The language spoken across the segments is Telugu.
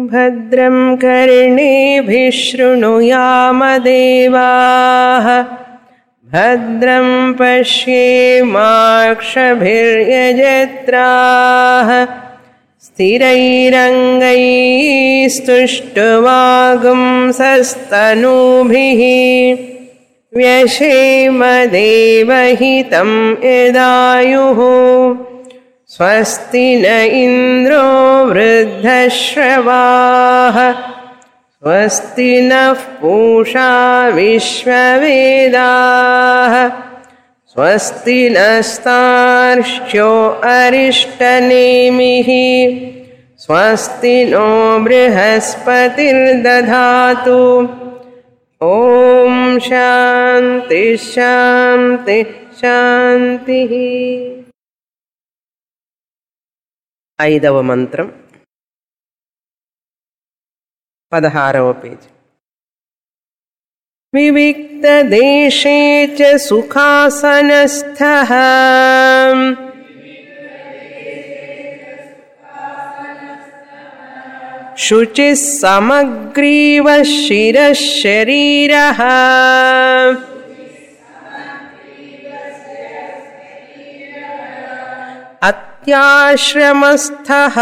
भद्रं कर्णेभिः शृणुयामदेवाः भद्रं पश्येमाक्षभिर्यजत्राः स्थिरैरङ्गैस्तुष्टुवागुंसस्तनूभिः व्यशेमदेवहितं यदायुः स्वस्ति न इन्द्रो वृद्धश्रवाः स्वस्ति नः पूषा विश्ववेदाः स्वस्ति नस्तार्क्ष्यो अरिष्टनेमिः स्वस्ति नो बृहस्पतिर्दधातु ॐ शान्ति शान्ति शान्तिः ఐదవ మంత్రం పదహారవ పేజీ వివిక్తదేశే చ సుఖాసనస్థః शुचिः समग्रीवः शिरः शरीरः अत्याश्रमस्थः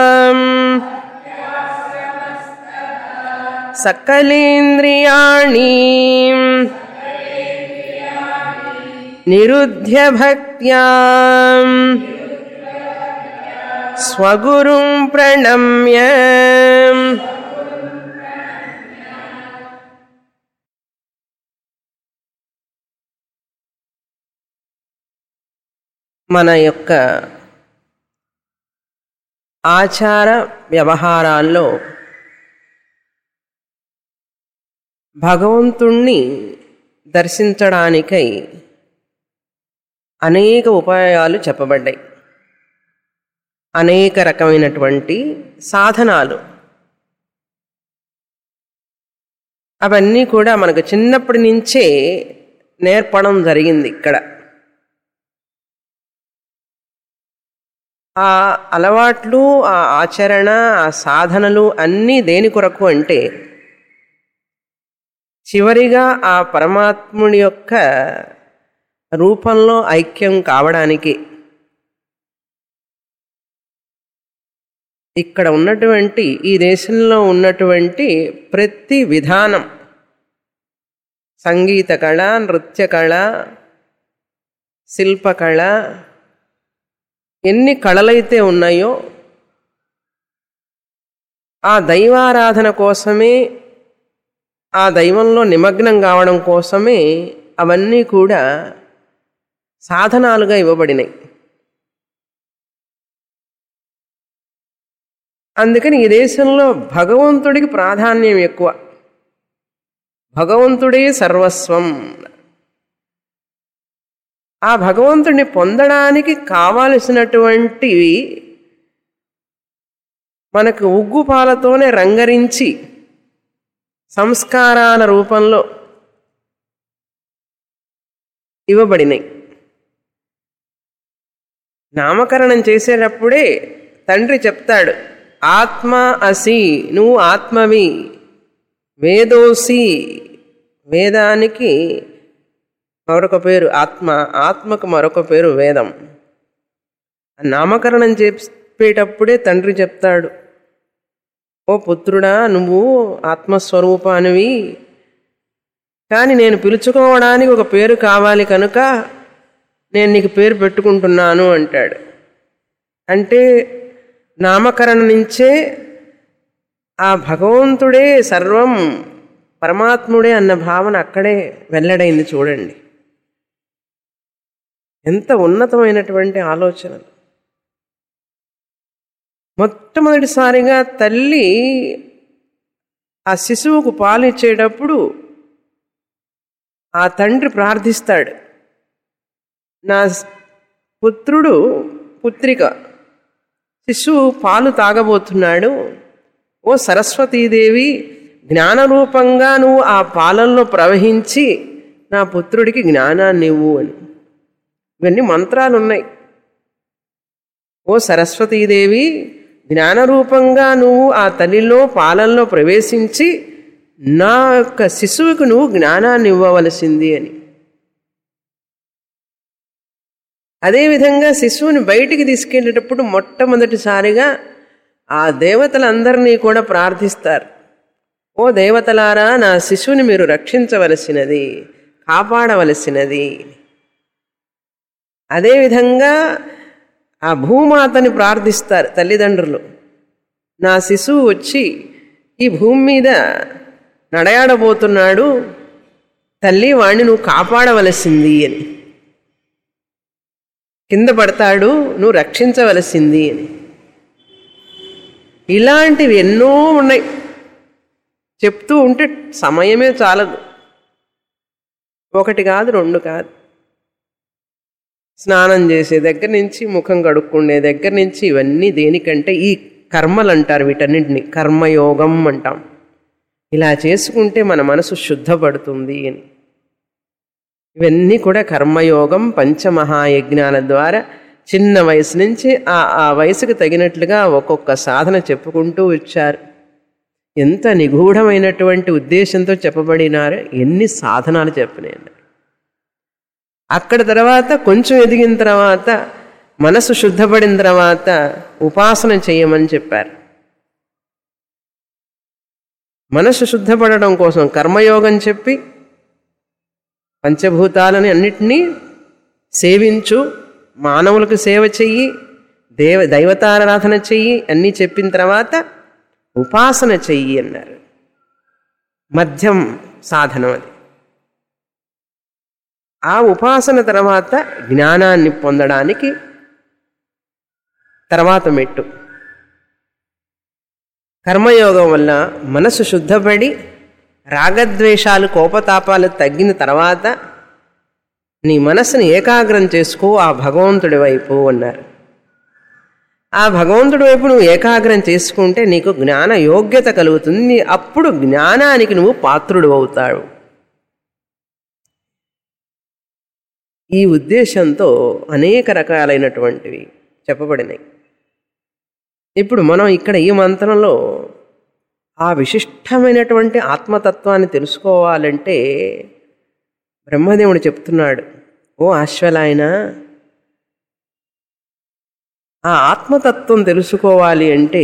सकलेन्द्रियाणि निरुध्य भक्त्या स्वगुरुं प्रणम्य మన యొక్క ఆచార వ్యవహారాల్లో భగవంతుణ్ణి దర్శించడానికై అనేక ఉపాయాలు చెప్పబడ్డాయి అనేక రకమైనటువంటి సాధనాలు అవన్నీ కూడా మనకు చిన్నప్పటి నుంచే నేర్పడం జరిగింది ఇక్కడ ఆ అలవాట్లు ఆ ఆచరణ ఆ సాధనలు అన్నీ దేని కొరకు అంటే చివరిగా ఆ పరమాత్ముడి యొక్క రూపంలో ఐక్యం కావడానికి ఇక్కడ ఉన్నటువంటి ఈ దేశంలో ఉన్నటువంటి ప్రతి విధానం సంగీత కళ నృత్య కళ శిల్పకళ ఎన్ని కళలైతే ఉన్నాయో ఆ దైవారాధన కోసమే ఆ దైవంలో నిమగ్నం కావడం కోసమే అవన్నీ కూడా సాధనాలుగా ఇవ్వబడినాయి అందుకని ఈ దేశంలో భగవంతుడికి ప్రాధాన్యం ఎక్కువ భగవంతుడే సర్వస్వం ఆ భగవంతుడిని పొందడానికి కావలసినటువంటివి మనకు ఉగ్గు పాలతోనే రంగరించి సంస్కారాల రూపంలో ఇవ్వబడినాయి నామకరణం చేసేటప్పుడే తండ్రి చెప్తాడు ఆత్మ అసి నువ్వు ఆత్మవి వేదోసి వేదానికి మరొక పేరు ఆత్మ ఆత్మకు మరొక పేరు వేదం నామకరణం చెప్పేటప్పుడే తండ్రి చెప్తాడు ఓ పుత్రుడా నువ్వు ఆత్మస్వరూపానివి కానీ నేను పిలుచుకోవడానికి ఒక పేరు కావాలి కనుక నేను నీకు పేరు పెట్టుకుంటున్నాను అంటాడు అంటే నామకరణ నుంచే ఆ భగవంతుడే సర్వం పరమాత్ముడే అన్న భావన అక్కడే వెల్లడైంది చూడండి ఎంత ఉన్నతమైనటువంటి ఆలోచనలు మొట్టమొదటిసారిగా తల్లి ఆ శిశువుకు పాలు ఇచ్చేటప్పుడు ఆ తండ్రి ప్రార్థిస్తాడు నా పుత్రుడు పుత్రిక శిశువు పాలు తాగబోతున్నాడు ఓ సరస్వతీదేవి జ్ఞానరూపంగా నువ్వు ఆ పాలల్లో ప్రవహించి నా పుత్రుడికి జ్ఞానాన్ని ఇవ్వు అని ఇవన్నీ మంత్రాలు ఉన్నాయి ఓ సరస్వతీదేవి జ్ఞానరూపంగా నువ్వు ఆ తల్లిలో పాలనలో ప్రవేశించి నా యొక్క శిశువుకు నువ్వు జ్ఞానాన్ని ఇవ్వవలసింది అని అదేవిధంగా శిశువుని బయటికి తీసుకెళ్ళేటప్పుడు మొట్టమొదటిసారిగా ఆ దేవతలందరినీ కూడా ప్రార్థిస్తారు ఓ దేవతలారా నా శిశువుని మీరు రక్షించవలసినది కాపాడవలసినది అదేవిధంగా ఆ భూమాతని ప్రార్థిస్తారు తల్లిదండ్రులు నా శిశువు వచ్చి ఈ భూమి మీద నడయాడబోతున్నాడు తల్లి వాణ్ణి నువ్వు కాపాడవలసింది అని కింద పడతాడు నువ్వు రక్షించవలసింది అని ఇలాంటివి ఎన్నో ఉన్నాయి చెప్తూ ఉంటే సమయమే చాలదు ఒకటి కాదు రెండు కాదు స్నానం చేసే దగ్గర నుంచి ముఖం కడుక్కునే దగ్గర నుంచి ఇవన్నీ దేనికంటే ఈ కర్మలు అంటారు వీటన్నింటిని కర్మయోగం అంటాం ఇలా చేసుకుంటే మన మనసు శుద్ధపడుతుంది అని ఇవన్నీ కూడా కర్మయోగం పంచమహాయజ్ఞాల ద్వారా చిన్న వయసు నుంచి ఆ ఆ వయసుకు తగినట్లుగా ఒక్కొక్క సాధన చెప్పుకుంటూ వచ్చారు ఎంత నిగూఢమైనటువంటి ఉద్దేశంతో చెప్పబడినారు ఎన్ని సాధనాలు చెప్పినాయి అక్కడ తర్వాత కొంచెం ఎదిగిన తర్వాత మనసు శుద్ధపడిన తర్వాత ఉపాసన చేయమని చెప్పారు మనసు శుద్ధపడడం కోసం కర్మయోగం చెప్పి పంచభూతాలని అన్నిటినీ సేవించు మానవులకు సేవ చెయ్యి దేవ దైవతారాధన చెయ్యి అన్నీ చెప్పిన తర్వాత ఉపాసన చెయ్యి అన్నారు మధ్యం సాధనం అది ఆ ఉపాసన తర్వాత జ్ఞానాన్ని పొందడానికి తర్వాత మెట్టు కర్మయోగం వల్ల మనసు శుద్ధపడి రాగద్వేషాలు కోపతాపాలు తగ్గిన తర్వాత నీ మనసుని ఏకాగ్రం చేసుకో ఆ భగవంతుడి వైపు అన్నారు ఆ భగవంతుడి వైపు నువ్వు ఏకాగ్రం చేసుకుంటే నీకు జ్ఞాన యోగ్యత కలుగుతుంది అప్పుడు జ్ఞానానికి నువ్వు పాత్రుడు అవుతావు ఈ ఉద్దేశంతో అనేక రకాలైనటువంటివి చెప్పబడినాయి ఇప్పుడు మనం ఇక్కడ ఈ మంత్రంలో ఆ విశిష్టమైనటువంటి ఆత్మతత్వాన్ని తెలుసుకోవాలంటే బ్రహ్మదేవుడు చెప్తున్నాడు ఓ అశ్వలాయన ఆ ఆత్మతత్వం తెలుసుకోవాలి అంటే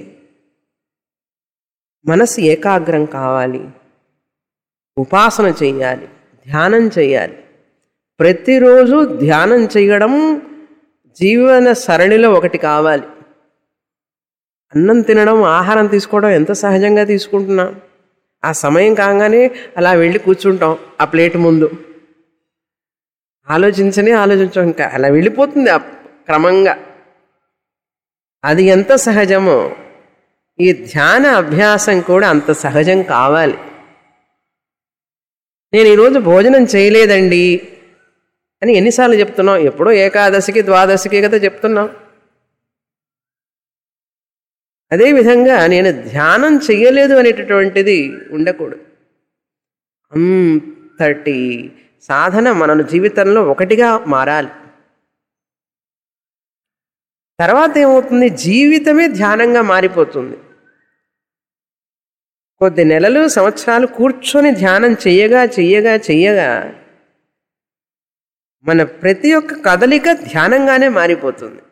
మనసు ఏకాగ్రం కావాలి ఉపాసన చేయాలి ధ్యానం చేయాలి ప్రతిరోజు ధ్యానం చేయడం జీవన సరళిలో ఒకటి కావాలి అన్నం తినడం ఆహారం తీసుకోవడం ఎంత సహజంగా తీసుకుంటున్నాం ఆ సమయం కాగానే అలా వెళ్ళి కూర్చుంటాం ఆ ప్లేట్ ముందు ఆలోచించనే ఆలోచించాం ఇంకా అలా వెళ్ళిపోతుంది ఆ క్రమంగా అది ఎంత సహజమో ఈ ధ్యాన అభ్యాసం కూడా అంత సహజం కావాలి నేను ఈరోజు భోజనం చేయలేదండి అని ఎన్నిసార్లు చెప్తున్నాం ఎప్పుడో ఏకాదశికి ద్వాదశికి కదా చెప్తున్నాం అదేవిధంగా నేను ధ్యానం చెయ్యలేదు అనేటటువంటిది ఉండకూడదు అంతటి సాధన మన జీవితంలో ఒకటిగా మారాలి తర్వాత ఏమవుతుంది జీవితమే ధ్యానంగా మారిపోతుంది కొద్ది నెలలు సంవత్సరాలు కూర్చొని ధ్యానం చెయ్యగా చెయ్యగా చెయ్యగా మన ప్రతి ఒక్క కదలిక ధ్యానంగానే మారిపోతుంది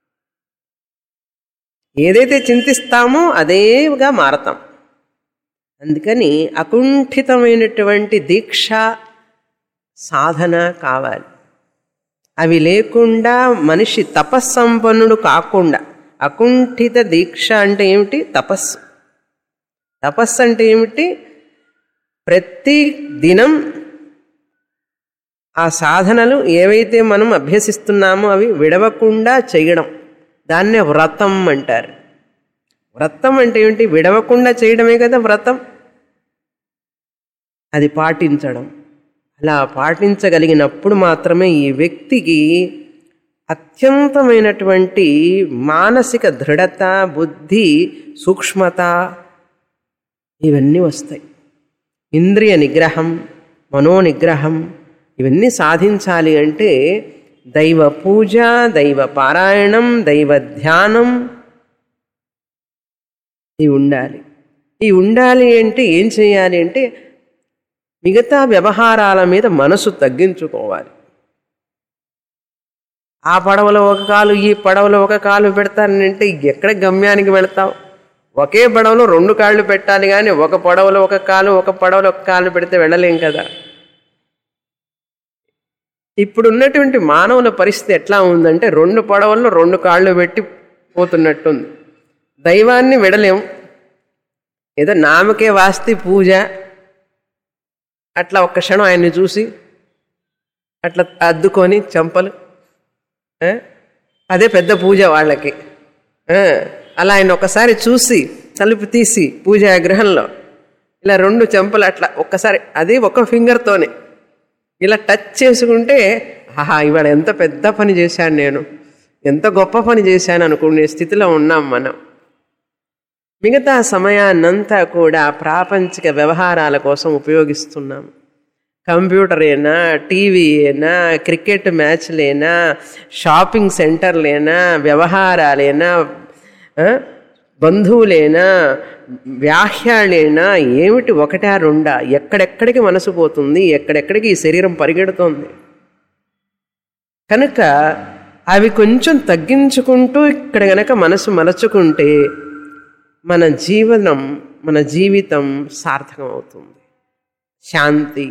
ఏదైతే చింతిస్తామో అదేగా మారతాం అందుకని అకుంఠితమైనటువంటి దీక్ష సాధన కావాలి అవి లేకుండా మనిషి తపస్సంపన్నుడు కాకుండా అకుంఠిత దీక్ష అంటే ఏమిటి తపస్సు తపస్సు అంటే ఏమిటి ప్రతి దినం ఆ సాధనలు ఏవైతే మనం అభ్యసిస్తున్నామో అవి విడవకుండా చేయడం దాన్నే వ్రతం అంటారు వ్రతం అంటే ఏమిటి విడవకుండా చేయడమే కదా వ్రతం అది పాటించడం అలా పాటించగలిగినప్పుడు మాత్రమే ఈ వ్యక్తికి అత్యంతమైనటువంటి మానసిక దృఢత బుద్ధి సూక్ష్మత ఇవన్నీ వస్తాయి ఇంద్రియ నిగ్రహం మనో నిగ్రహం ఇవన్నీ సాధించాలి అంటే దైవ పూజ దైవ పారాయణం దైవ ధ్యానం ఈ ఉండాలి ఈ ఉండాలి అంటే ఏం చేయాలి అంటే మిగతా వ్యవహారాల మీద మనసు తగ్గించుకోవాలి ఆ పడవలో ఒక కాలు ఈ పడవలో ఒక కాలు పెడతానంటే ఎక్కడ గమ్యానికి వెళతావు ఒకే పడవలో రెండు కాళ్ళు పెట్టాలి కానీ ఒక పడవలో ఒక కాలు ఒక పడవలో ఒక కాలు పెడితే వెళ్ళలేం కదా ఇప్పుడు ఉన్నటువంటి మానవుల పరిస్థితి ఎట్లా ఉందంటే రెండు పడవల్లో రెండు కాళ్ళు పెట్టి పోతున్నట్టుంది దైవాన్ని విడలేం ఏదో నామకే వాస్తి పూజ అట్లా ఒక్క క్షణం ఆయన్ని చూసి అట్లా అద్దుకొని చంపలు ఆ? అదే పెద్ద పూజ వాళ్ళకి ఆ, అలా ఆయన ఒకసారి చూసి తలుపు తీసి పూజా గృహంలో ఇలా రెండు చెంపలు అట్లా ఒక్కసారి అది ఒక ఫింగర్తోనే ఇలా టచ్ చేసుకుంటే ఆహా ఇవాళ ఎంత పెద్ద పని చేశాను నేను ఎంత గొప్ప పని చేశాను అనుకునే స్థితిలో ఉన్నాం మనం మిగతా సమయాన్నంతా కూడా ప్రాపంచిక వ్యవహారాల కోసం ఉపయోగిస్తున్నాం కంప్యూటర్ అయినా టీవీ అయినా క్రికెట్ మ్యాచ్లైనా షాపింగ్ సెంటర్లైనా వ్యవహారాలైనా ఆ, బంధువులైనా వ్యాహ్యాలైనా ఏమిటి ఒకటా రెండా ఎక్కడెక్కడికి మనసు పోతుంది ఎక్కడెక్కడికి ఈ శరీరం పరిగెడుతోంది కనుక అవి కొంచెం తగ్గించుకుంటూ ఇక్కడ గనక మనసు మలచుకుంటే మన జీవనం మన జీవితం సార్థకం అవుతుంది శాంతి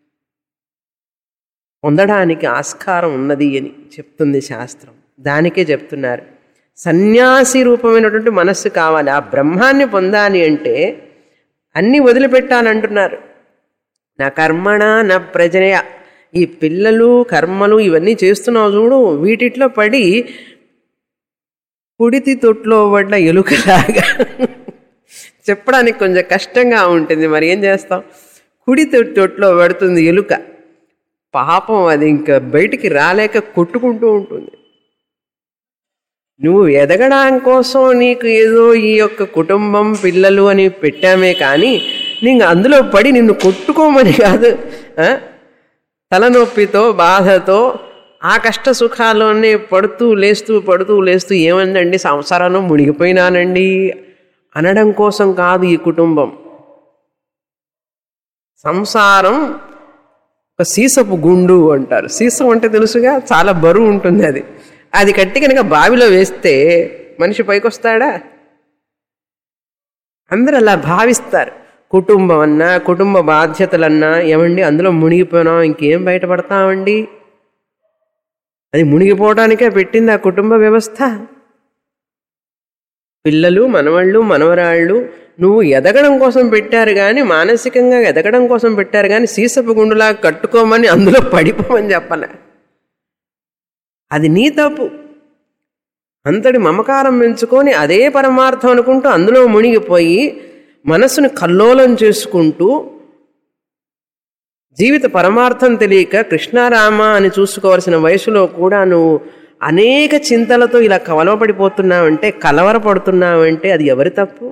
పొందడానికి ఆస్కారం ఉన్నది అని చెప్తుంది శాస్త్రం దానికే చెప్తున్నారు సన్యాసి రూపమైనటువంటి మనస్సు కావాలి ఆ బ్రహ్మాన్ని పొందాలి అంటే అన్నీ వదిలిపెట్టాలంటున్నారు నా కర్మణ నా ప్రజయ ఈ పిల్లలు కర్మలు ఇవన్నీ చేస్తున్నావు చూడు వీటిట్లో పడి కుడితి తొట్లో పడ్డ ఎలుకలాగా చెప్పడానికి కొంచెం కష్టంగా ఉంటుంది మరి ఏం చేస్తాం కుడి తొ- తొట్లో పడుతుంది ఎలుక పాపం అది ఇంకా బయటికి రాలేక కొట్టుకుంటూ ఉంటుంది నువ్వు ఎదగడం కోసం నీకు ఏదో ఈ యొక్క కుటుంబం పిల్లలు అని పెట్టామే కానీ నీకు అందులో పడి నిన్ను కొట్టుకోమని కాదు ఆ? తలనొప్పితో బాధతో ఆ కష్ట సుఖాల్లోనే పడుతూ లేస్తూ పడుతూ లేస్తూ ఏమందండి సంసారంలో మునిగిపోయినానండి అనడం కోసం కాదు ఈ కుటుంబం సంసారం ఒక సీసపు గుండు అంటారు సీసం అంటే తెలుసుగా చాలా బరువు ఉంటుంది అది అది కట్టి కనుక బావిలో వేస్తే మనిషి పైకొస్తాడా అందరూ అలా భావిస్తారు కుటుంబం అన్నా కుటుంబ బాధ్యతలన్నా ఏమండి అందులో మునిగిపోయినాం ఇంకేం బయటపడతామండి అది మునిగిపోవడానికే పెట్టింది ఆ కుటుంబ వ్యవస్థ పిల్లలు మనవాళ్ళు మనవరాళ్ళు నువ్వు ఎదగడం కోసం పెట్టారు కానీ మానసికంగా ఎదగడం కోసం పెట్టారు కానీ సీసపు గుండులా కట్టుకోమని అందులో పడిపోమని చెప్పలే అది నీ తప్పు అంతటి మమకారం పెంచుకొని అదే పరమార్థం అనుకుంటూ అందులో మునిగిపోయి మనసును కల్లోలం చేసుకుంటూ జీవిత పరమార్థం తెలియక కృష్ణారామ అని చూసుకోవాల్సిన వయసులో కూడా నువ్వు అనేక చింతలతో ఇలా కలవపడిపోతున్నావంటే కలవరపడుతున్నావంటే అది ఎవరి తప్పు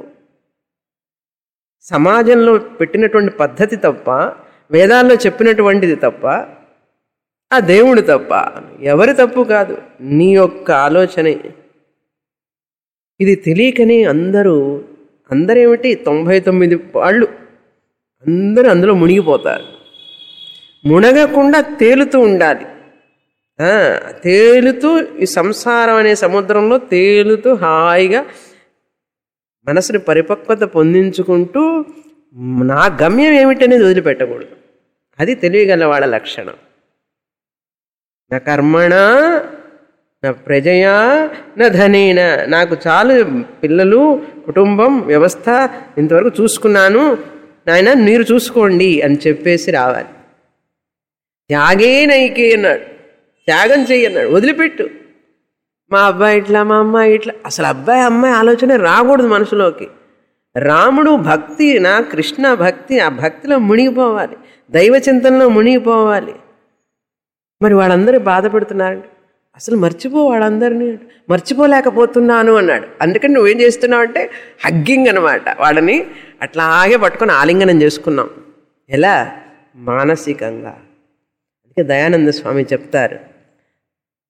సమాజంలో పెట్టినటువంటి పద్ధతి తప్ప వేదాల్లో చెప్పినటువంటిది తప్ప ఆ దేవుడు తప్ప ఎవరి తప్పు కాదు నీ యొక్క ఆలోచనే ఇది తెలియకనే అందరూ అందరేమిటి తొంభై తొమ్మిది వాళ్ళు అందరూ అందులో మునిగిపోతారు మునగకుండా తేలుతూ ఉండాలి ఆ, తేలుతూ ఈ సంసారం అనే సముద్రంలో తేలుతూ హాయిగా మనసుని పరిపక్వత పొందించుకుంటూ నా గమ్యం ఏమిటనేది వదిలిపెట్టకూడదు అది తెలియగల వాళ్ళ లక్షణం నా కర్మణ నా ప్రజయా నా ధనేన నాకు చాలు పిల్లలు కుటుంబం వ్యవస్థ ఇంతవరకు చూసుకున్నాను నాయన మీరు చూసుకోండి అని చెప్పేసి రావాలి త్యాగే నైకే అన్నాడు త్యాగం చెయ్యి అన్నాడు వదిలిపెట్టు మా అబ్బాయి ఇట్లా మా అమ్మాయి ఇట్లా అసలు అబ్బాయి అమ్మాయి ఆలోచన రాకూడదు మనసులోకి రాముడు భక్తి నా కృష్ణ భక్తి ఆ భక్తిలో మునిగిపోవాలి దైవ చింతనలో మునిగిపోవాలి మరి వాళ్ళందరూ బాధపడుతున్నారండి అసలు మర్చిపో వాళ్ళందరినీ మర్చిపోలేకపోతున్నాను అన్నాడు అందుకని నువ్వేం చేస్తున్నావు అంటే హగ్గింగ్ అనమాట వాళ్ళని అట్లాగే పట్టుకొని ఆలింగనం చేసుకున్నాం ఎలా మానసికంగా అందుకే దయానంద స్వామి చెప్తారు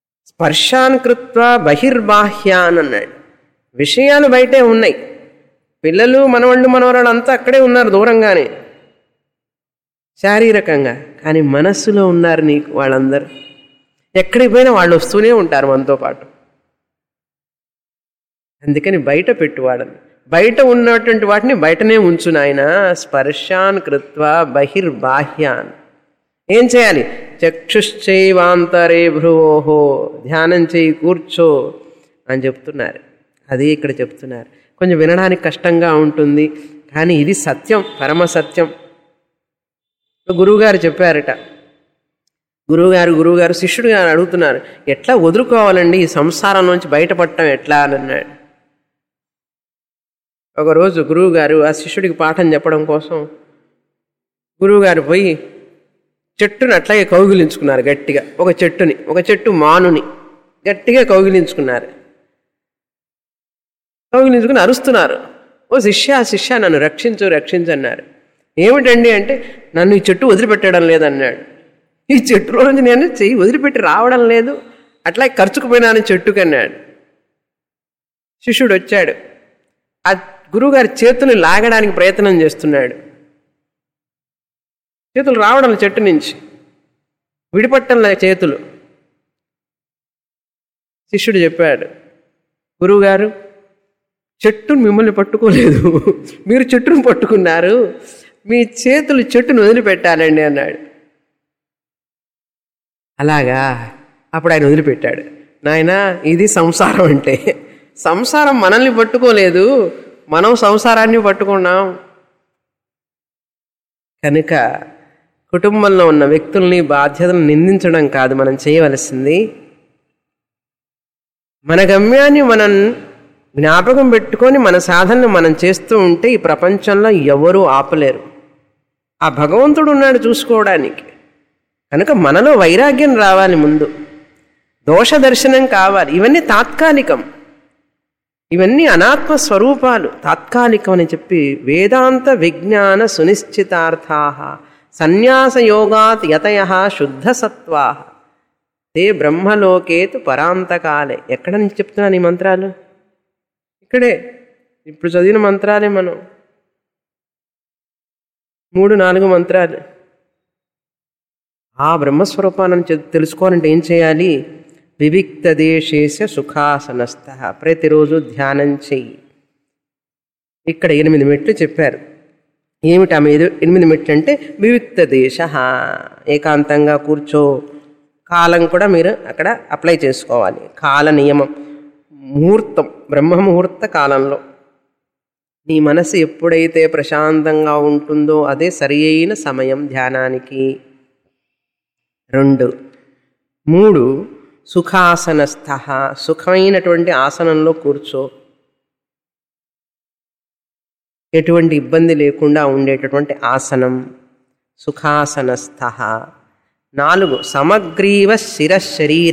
స్పర్శాన్ కృత్వ బహిర్బాహ్యాన్ అన్నాడు విషయాలు బయటే ఉన్నాయి పిల్లలు మనవాళ్ళు మనవరాళ్ళు అంతా అక్కడే ఉన్నారు దూరంగానే శారీరకంగా కానీ మనస్సులో ఉన్నారు నీకు వాళ్ళందరూ ఎక్కడికి పోయినా వాళ్ళు వస్తూనే ఉంటారు మనతో పాటు అందుకని బయట పెట్టు వాళ్ళని బయట ఉన్నటువంటి వాటిని బయటనే ఉంచు నాయన స్పర్శాన్ కృత్వా బహిర్బాహ్యాన్ ఏం చేయాలి చక్షుశ్చైవాంతరే భ్రువోహో ధ్యానం చేయి కూర్చో అని చెప్తున్నారు అది ఇక్కడ చెప్తున్నారు కొంచెం వినడానికి కష్టంగా ఉంటుంది కానీ ఇది సత్యం పరమ సత్యం గురువుగారు చెప్పారట గురువుగారు గురువుగారు శిష్యుడు గారు అడుగుతున్నారు ఎట్లా వదులుకోవాలండి ఈ సంసారం నుంచి బయటపడటం ఎట్లా అని అన్నాడు ఒకరోజు గురువుగారు ఆ శిష్యుడికి పాఠం చెప్పడం కోసం గురువుగారు పోయి చెట్టుని అట్లాగే కౌగిలించుకున్నారు గట్టిగా ఒక చెట్టుని ఒక చెట్టు మానుని గట్టిగా కౌగిలించుకున్నారు కౌగిలించుకుని అరుస్తున్నారు ఓ శిష్య శిష్య నన్ను రక్షించు రక్షించు అన్నారు ఏమిటండి అంటే నన్ను ఈ చెట్టు వదిలిపెట్టడం లేదన్నాడు ఈ చెట్టులో నుంచి నేను చెయ్యి వదిలిపెట్టి రావడం లేదు అట్లా ఖర్చుకుపోయినాను చెట్టుకు అన్నాడు శిష్యుడు వచ్చాడు ఆ గురువుగారి చేతులు లాగడానికి ప్రయత్నం చేస్తున్నాడు చేతులు రావడం లేదు చెట్టు నుంచి విడిపట్టం లేదు చేతులు శిష్యుడు చెప్పాడు గురువుగారు చెట్టును మిమ్మల్ని పట్టుకోలేదు మీరు చెట్టును పట్టుకున్నారు మీ చేతులు చెట్టును వదిలిపెట్టాలండి అన్నాడు అలాగా అప్పుడు ఆయన వదిలిపెట్టాడు నాయన ఇది సంసారం అంటే సంసారం మనల్ని పట్టుకోలేదు మనం సంసారాన్ని పట్టుకున్నాం కనుక కుటుంబంలో ఉన్న వ్యక్తుల్ని బాధ్యతలు నిందించడం కాదు మనం చేయవలసింది మన గమ్యాన్ని మనం జ్ఞాపకం పెట్టుకొని మన సాధనను మనం చేస్తూ ఉంటే ఈ ప్రపంచంలో ఎవరూ ఆపలేరు ఆ భగవంతుడు ఉన్నాడు చూసుకోవడానికి కనుక మనలో వైరాగ్యం రావాలి ముందు దోష దర్శనం కావాలి ఇవన్నీ తాత్కాలికం ఇవన్నీ అనాత్మ స్వరూపాలు తాత్కాలికం అని చెప్పి వేదాంత విజ్ఞాన సునిశ్చితార్థా సన్యాస యోగాత్ యతయ శుద్ధ సత్వా తే బ్రహ్మలోకేతు పరాంతకాలే ఎక్కడ నుంచి చెప్తున్నాను ఈ మంత్రాలు ఇక్కడే ఇప్పుడు చదివిన మంత్రాలే మనం మూడు నాలుగు మంత్రాలు ఆ బ్రహ్మస్వరూపాన్ని చె- తెలుసుకోవాలంటే ఏం చేయాలి వివిక్త దేశేశ సుఖాసనస్థ ప్రతిరోజు ధ్యానం చెయ్యి ఇక్కడ ఎనిమిది మెట్లు చెప్పారు ఏమిటి ఆమె ఎదు- ఎనిమిది మెట్లు అంటే వివిక్త దేశ ఏకాంతంగా కూర్చో కాలం కూడా మీరు అక్కడ అప్లై చేసుకోవాలి కాల నియమం ముహూర్తం బ్రహ్మ ముహూర్త కాలంలో నీ మనసు ఎప్పుడైతే ప్రశాంతంగా ఉంటుందో అదే సరి అయిన సమయం ధ్యానానికి రెండు మూడు సుఖాసనస్థ సుఖమైనటువంటి ఆసనంలో కూర్చో ఎటువంటి ఇబ్బంది లేకుండా ఉండేటటువంటి ఆసనం సుఖాసనస్థ నాలుగు సమగ్రీవ శిర శరీర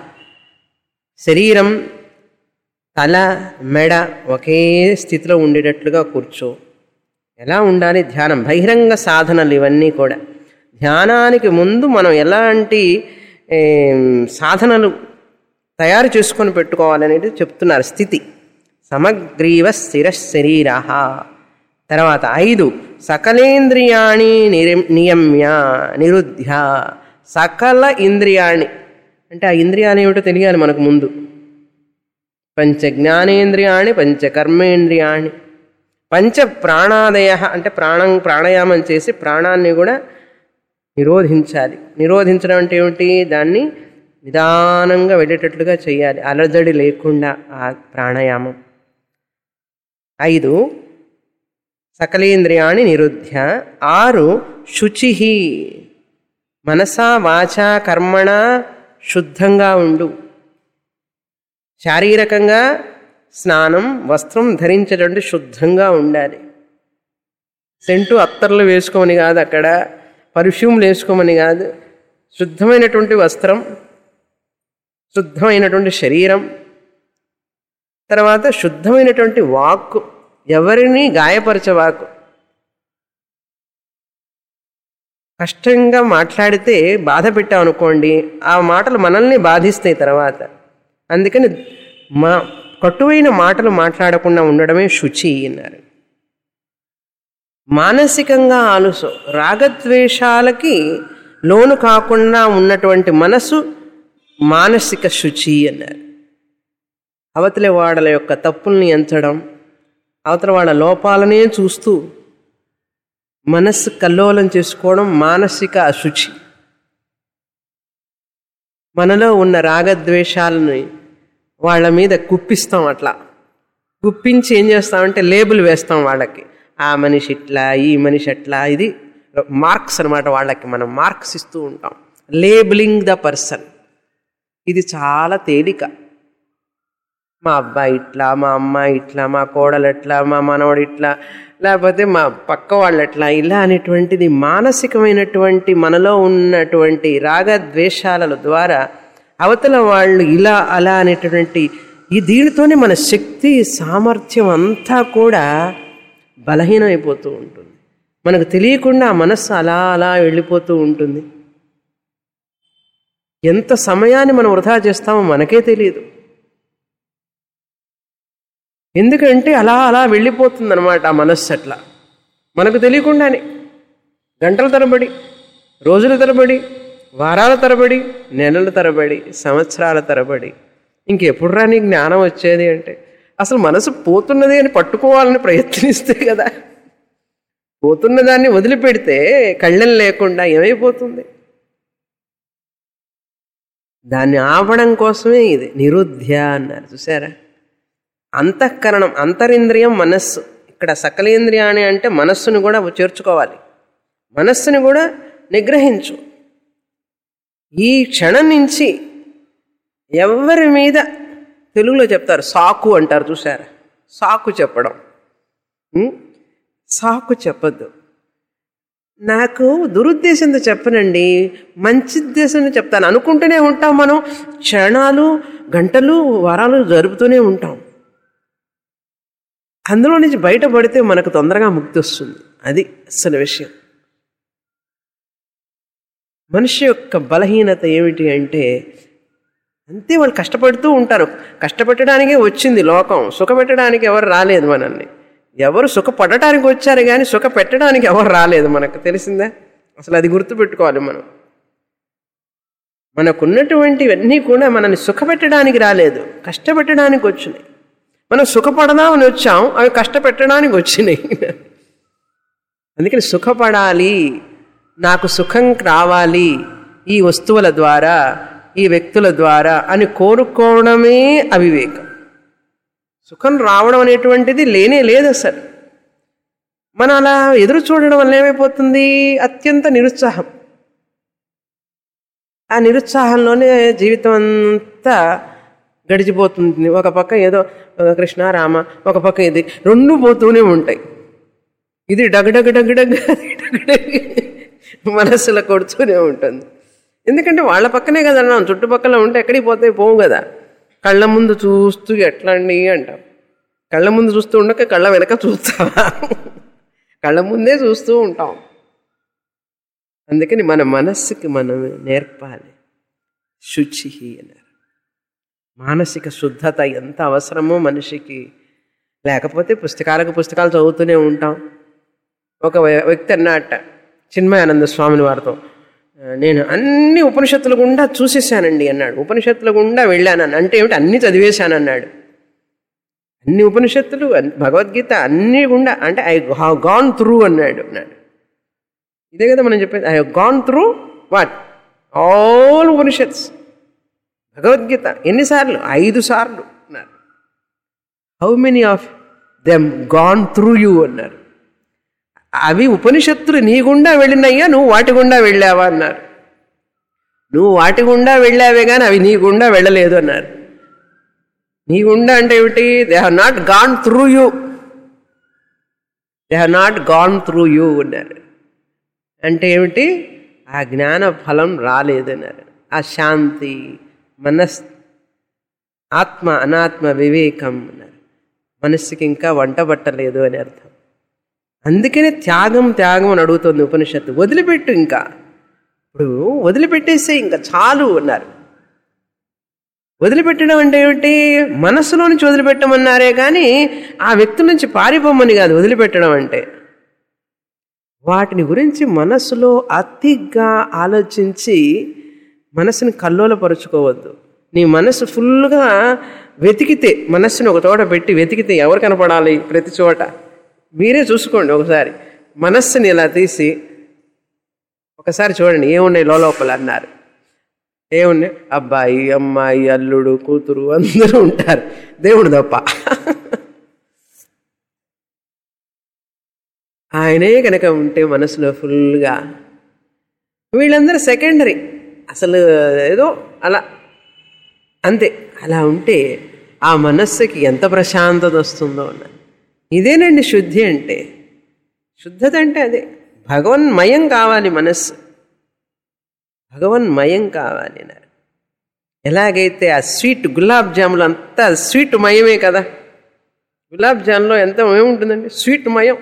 శరీరం తల మెడ ఒకే స్థితిలో ఉండేటట్లుగా కూర్చో ఎలా ఉండాలి ధ్యానం బహిరంగ సాధనలు ఇవన్నీ కూడా ధ్యానానికి ముందు మనం ఎలాంటి ఏం, సాధనలు తయారు చేసుకొని పెట్టుకోవాలనేది చెప్తున్నారు స్థితి సమగ్రీవ స్థిర శరీర తర్వాత ఐదు సకలేంద్రియాణి నిరి నియమ్య నిరుధ్య సకల ఇంద్రియాణి అంటే ఆ ఇంద్రియాలు ఏమిటో తెలియాలి మనకు ముందు పంచ జ్ఞానేంద్రియాణి పంచ కర్మేంద్రియాణి పంచ ప్రాణాదయ అంటే ప్రాణం ప్రాణాయామం చేసి ప్రాణాన్ని కూడా నిరోధించాలి నిరోధించడం అంటే ఏమిటి దాన్ని నిదానంగా వెళ్ళేటట్లుగా చేయాలి అలజడి లేకుండా ఆ ప్రాణాయామం ఐదు సకలేంద్రియాణి నిరుధ్య ఆరు శుచి మనసా వాచా కర్మణ శుద్ధంగా ఉండు శారీరకంగా స్నానం వస్త్రం ధరించేటువంటి శుద్ధంగా ఉండాలి సెంటు అత్తర్లు వేసుకోమని కాదు అక్కడ పర్ఫ్యూమ్లు వేసుకోమని కాదు శుద్ధమైనటువంటి వస్త్రం శుద్ధమైనటువంటి శరీరం తర్వాత శుద్ధమైనటువంటి వాక్కు ఎవరిని గాయపరచవాకు కష్టంగా మాట్లాడితే బాధ పెట్టామనుకోండి ఆ మాటలు మనల్ని బాధిస్తాయి తర్వాత అందుకని మా కటువైన మాటలు మాట్లాడకుండా ఉండడమే శుచి అన్నారు మానసికంగా ఆలుసు రాగద్వేషాలకి లోను కాకుండా ఉన్నటువంటి మనసు మానసిక శుచి అన్నారు అవతలి వాళ్ళ యొక్క తప్పుల్ని ఎంచడం అవతల వాళ్ళ లోపాలనే చూస్తూ మనస్సు కల్లోలం చేసుకోవడం మానసిక అశుచి మనలో ఉన్న రాగద్వేషాలని వాళ్ళ మీద కుప్పిస్తాం అట్లా కుప్పించి ఏం చేస్తామంటే లేబుల్ వేస్తాం వాళ్ళకి ఆ మనిషి ఇట్లా ఈ మనిషి అట్లా ఇది మార్క్స్ అనమాట వాళ్ళకి మనం మార్క్స్ ఇస్తూ ఉంటాం లేబులింగ్ ద పర్సన్ ఇది చాలా తేలిక మా అబ్బాయి ఇట్లా మా అమ్మాయి ఇట్లా మా కోడలు ఎట్లా మా మనవడు ఇట్లా లేకపోతే మా పక్క వాళ్ళు ఎట్లా ఇలా అనేటువంటిది మానసికమైనటువంటి మనలో ఉన్నటువంటి రాగద్వేషాల ద్వారా అవతల వాళ్ళు ఇలా అలా అనేటువంటి ఈ దీనితోనే మన శక్తి సామర్థ్యం అంతా కూడా బలహీనమైపోతూ ఉంటుంది మనకు తెలియకుండా ఆ మనస్సు అలా అలా వెళ్ళిపోతూ ఉంటుంది ఎంత సమయాన్ని మనం వృధా చేస్తామో మనకే తెలియదు ఎందుకంటే అలా అలా వెళ్ళిపోతుందన్నమాట ఆ మనస్సు అట్లా మనకు తెలియకుండానే గంటల తరబడి రోజుల తరబడి వారాల తరబడి నెలల తరబడి సంవత్సరాల తరబడి ఇంకెప్పుడు రాని జ్ఞానం వచ్చేది అంటే అసలు మనసు పోతున్నది అని పట్టుకోవాలని ప్రయత్నిస్తే కదా పోతున్న దాన్ని వదిలిపెడితే కళ్ళెం లేకుండా ఏమైపోతుంది దాన్ని ఆపడం కోసమే ఇది నిరుధ్య అన్నారు చూసారా అంతఃకరణం అంతరింద్రియం మనస్సు ఇక్కడ సకలేంద్రియాన్ని అంటే మనస్సును కూడా చేర్చుకోవాలి మనస్సుని కూడా నిగ్రహించు ఈ క్షణం నుంచి ఎవరి మీద తెలుగులో చెప్తారు సాకు అంటారు చూసారా సాకు చెప్పడం ఉం? సాకు చెప్పద్దు నాకు దురుద్దేశంతో చెప్పనండి మంచి ఉద్దేశంతో చెప్తాను అనుకుంటూనే ఉంటాం మనం క్షణాలు గంటలు వారాలు జరుపుతూనే ఉంటాం అందులో నుంచి బయటపడితే మనకు తొందరగా ముక్తి వస్తుంది అది అసలు విషయం మనిషి యొక్క బలహీనత ఏమిటి అంటే అంతే వాళ్ళు కష్టపడుతూ ఉంటారు కష్టపెట్టడానికే వచ్చింది లోకం సుఖపెట్టడానికి ఎవరు రాలేదు మనల్ని ఎవరు సుఖపడటానికి వచ్చారు కానీ సుఖ పెట్టడానికి ఎవరు రాలేదు మనకు తెలిసిందా అసలు అది గుర్తుపెట్టుకోవాలి మనం మనకున్నటువంటివన్నీ కూడా మనల్ని సుఖపెట్టడానికి రాలేదు కష్టపెట్టడానికి వచ్చినాయి మనం సుఖపడదామని వచ్చాం అవి కష్టపెట్టడానికి వచ్చినాయి అందుకని సుఖపడాలి నాకు సుఖం రావాలి ఈ వస్తువుల ద్వారా ఈ వ్యక్తుల ద్వారా అని కోరుకోవడమే అవివేకం సుఖం రావడం అనేటువంటిది లేనే లేదు అసలు మనం అలా ఎదురు చూడడం వల్ల ఏమైపోతుంది అత్యంత నిరుత్సాహం ఆ నిరుత్సాహంలోనే జీవితం అంతా గడిచిపోతుంది ఒక పక్క ఏదో కృష్ణ రామ ఒక పక్క ఇది రెండు పోతూనే ఉంటాయి ఇది డగడగ డగడగ డగడగ మనస్సులో కొడుతూనే ఉంటుంది ఎందుకంటే వాళ్ళ పక్కనే కదా అన్నాం చుట్టుపక్కల ఉంటే ఎక్కడికి పోతే పోవు కదా కళ్ళ ముందు చూస్తూ ఎట్లా అండి అంటాం కళ్ళ ముందు చూస్తూ ఉండక కళ్ళ వెనక చూస్తావా కళ్ళ ముందే చూస్తూ ఉంటాం అందుకని మన మనస్సుకి మనం నేర్పాలి శుచి అన్నారు మానసిక శుద్ధత ఎంత అవసరమో మనిషికి లేకపోతే పుస్తకాలకు పుస్తకాలు చదువుతూనే ఉంటాం ఒక వ్య- వ్యక్తి అన్నట్ట చిన్మయానంద స్వామిని వారితో నేను అన్ని ఉపనిషత్తుల గుండా చూసేసానండి అన్నాడు ఉపనిషత్తుల గుండా వెళ్ళానని అంటే ఏమిటి అన్ని చదివేశానన్నాడు అన్ని ఉపనిషత్తులు అన్- భగవద్గీత అన్ని గుండా అంటే ఐ హావ్ గాన్ త్రూ అన్నాడు అన్నాడు ఇదే కదా మనం చెప్పేది I have gone through what all Upanishads Bhagavad Gita ఎన్నిసార్లు ఐదు సార్లు అన్నారు how many of them gone through you అన్నారు అవి ఉపనిషత్తులు నీ గుండా వెళ్ళినయ్యా నువ్వు వాటి గుండా వెళ్ళావా అన్నారు నువ్వు వాటి గుండా వెళ్ళావే కానీ అవి నీ గుండా వెళ్ళలేదు అన్నారు నీ గుండా అంటే ఏమిటి they have not gone through you they have not gone through you అన్నారు అంటే ఏమిటి ఆ జ్ఞాన ఫలం రాలేదన్నారు ఆ శాంతి మనస్ ఆత్మ అనాత్మ వివేకం అన్నారు మనస్సుకి ఇంకా వంట పట్టలేదు అని అర్థం అందుకనే త్యాగం త్యాగం అని అడుగుతుంది ఉపనిషత్తు వదిలిపెట్టు ఇంకా ఇప్పుడు వదిలిపెట్టేస్తే ఇంకా చాలు అన్నారు వదిలిపెట్టడం అంటే ఏమిటి మనస్సులో నుంచి వదిలిపెట్టమన్నారే కానీ ఆ వ్యక్తి నుంచి పారిపోమని కాదు వదిలిపెట్టడం అంటే వాటిని గురించి మనస్సులో అతిగా ఆలోచించి మనసుని కల్లోలపరుచుకోవద్దు నీ మనసు ఫుల్గా వెతికితే మనస్సుని ఒక చోట పెట్టి వెతికితే ఎవరు కనపడాలి ప్రతి చోట మీరే చూసుకోండి ఒకసారి మనస్సుని ఇలా తీసి ఒకసారి చూడండి ఏమున్నాయి లోపల అన్నారు ఏమున్నాయి అబ్బాయి అమ్మాయి అల్లుడు కూతురు అందరూ ఉంటారు దేవుడు తప్ప ఆయనే కనుక ఉంటే మనసులో ఫుల్గా వీళ్ళందరూ సెకండరీ అసలు ఏదో అలా అంతే అలా ఉంటే ఆ మనస్సుకి ఎంత ప్రశాంతత వస్తుందో అన్న ఇదేనండి శుద్ధి అంటే శుద్ధత అంటే అదే భగవన్మయం కావాలి మనస్సు భగవన్మయం కావాలి అన్నారు ఎలాగైతే ఆ స్వీట్ గులాబ్ జాములు అంతా స్వీట్ మయమే కదా గులాబ్ జాములో ఎంత ఏముంటుందండి స్వీట్ మయం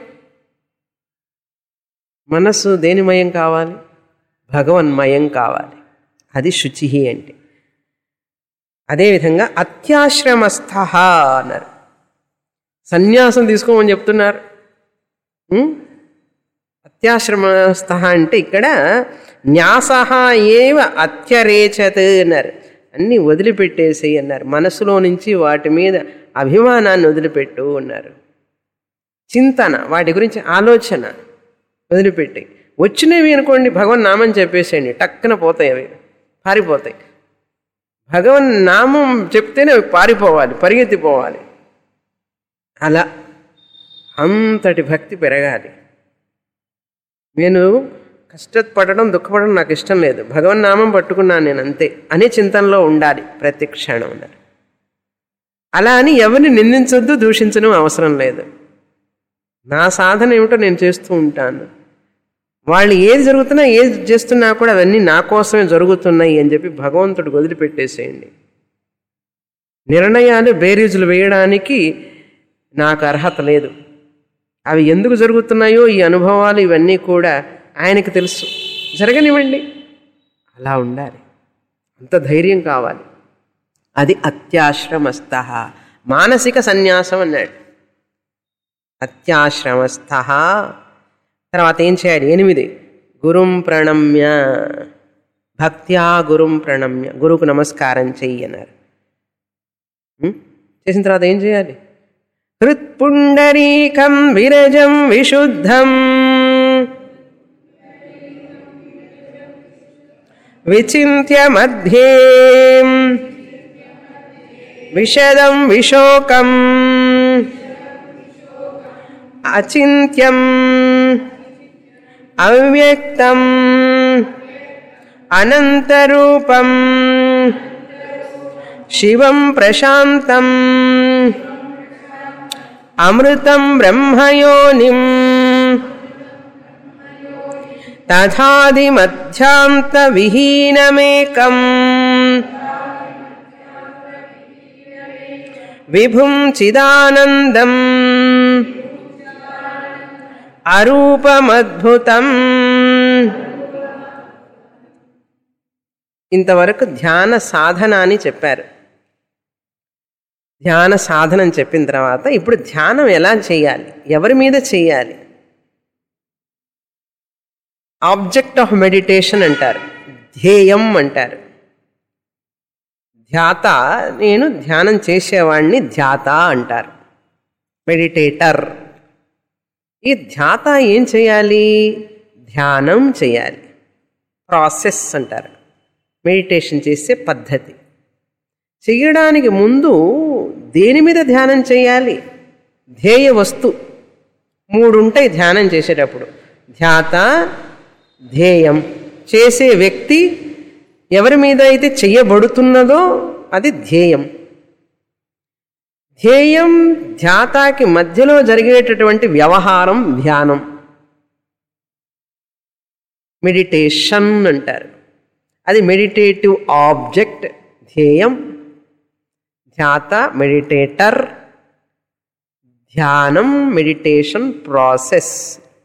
మనస్సు దేనిమయం కావాలి భగవన్మయం కావాలి అది శుచి అంటే అదేవిధంగా అత్యాశ్రమస్థ అన్నారు సన్యాసం తీసుకోమని చెప్తున్నారు ఉం? అత్యాశ్రమస్థ అంటే ఇక్కడ న్యాస ఏవ అత్యరేచత్ అన్నారు అన్నీ వదిలిపెట్టేసి అన్నారు మనసులో నుంచి వాటి మీద అభిమానాన్ని వదిలిపెట్టు అన్నారు చింతన వాటి గురించి ఆలోచన వదిలిపెట్టి వచ్చినవి అనుకోండి భగవన్ నామం చెప్పేసేయండి టక్కున పోతాయి అవి పారిపోతాయి భగవన్ నామం చెప్తేనే అవి పారిపోవాలి పరిగెత్తిపోవాలి అలా అంతటి భక్తి పెరగాలి నేను కష్టపడడం దుఃఖపడడం నాకు ఇష్టం లేదు భగవన్ నామం పట్టుకున్నాను నేను అంతే అనే చింతనలో ఉండాలి ప్రతి క్షణం అన్నారు అలా అని ఎవరిని నిందించొద్దు దూషించడం అవసరం లేదు నా సాధన ఏమిటో నేను చేస్తూ ఉంటాను వాళ్ళు ఏది జరుగుతున్నా ఏది చేస్తున్నా కూడా అవన్నీ నా కోసమే జరుగుతున్నాయి అని చెప్పి భగవంతుడు వదిలిపెట్టేసేయండి నిర్ణయాలు బేరీజులు వేయడానికి నాకు అర్హత లేదు అవి ఎందుకు జరుగుతున్నాయో ఈ అనుభవాలు ఇవన్నీ కూడా ఆయనకు తెలుసు జరగనివ్వండి అలా ఉండాలి అంత ధైర్యం కావాలి అది అత్యాశ్రమస్థ మానసిక సన్యాసం అన్నాడు అత్యాశ్రమస్థ తర్వాత ఏం చేయాలి ఎనిమిది గురుం ప్రణమ్య భక్త్యా గురుం ప్రణమ్య గురువుకు నమస్కారం చెయ్యి అన్నారు ఉం? చేసిన తర్వాత ఏం చేయాలి హృత్పుండరీకం విరజం విశుద్ధం విచింత్య మధ్యే విషదం విశోకం అచింత్యం అవ్యక్తం అనంతరూపం శివం ప్రశాంతం అమృతం బ్రహ్మయోనిం తథాదిమధ్యాంత విహీనమేకం విభుం చిదానందం అరూపమద్భుతం ఇంతవరకు ధ్యాన సాధన అని చెప్పారు ధ్యాన సాధనం చెప్పిన తర్వాత ఇప్పుడు ధ్యానం ఎలా చేయాలి ఎవరి మీద చేయాలి ఆబ్జెక్ట్ ఆఫ్ మెడిటేషన్ అంటారు ధ్యేయం అంటారు ధ్యాత నేను ధ్యానం చేసేవాడిని ధ్యాత అంటారు మెడిటేటర్ ఈ ధ్యాత ఏం చేయాలి ధ్యానం చేయాలి ప్రాసెస్ అంటారు మెడిటేషన్ చేసే పద్ధతి చేయడానికి ముందు దేని మీద ధ్యానం చేయాలి ధ్యేయ వస్తు మూడు ఉంటాయి ధ్యానం చేసేటప్పుడు ధ్యాత ధ్యేయం చేసే వ్యక్తి ఎవరి మీద అయితే చెయ్యబడుతున్నదో అది ధ్యేయం ధ్యేయం ధ్యాతాకి మధ్యలో జరిగేటటువంటి వ్యవహారం ధ్యానం మెడిటేషన్ అంటారు అది మెడిటేటివ్ ఆబ్జెక్ట్ ధ్యేయం ధ్యాత మెడిటేటర్ ధ్యానం మెడిటేషన్ ప్రాసెస్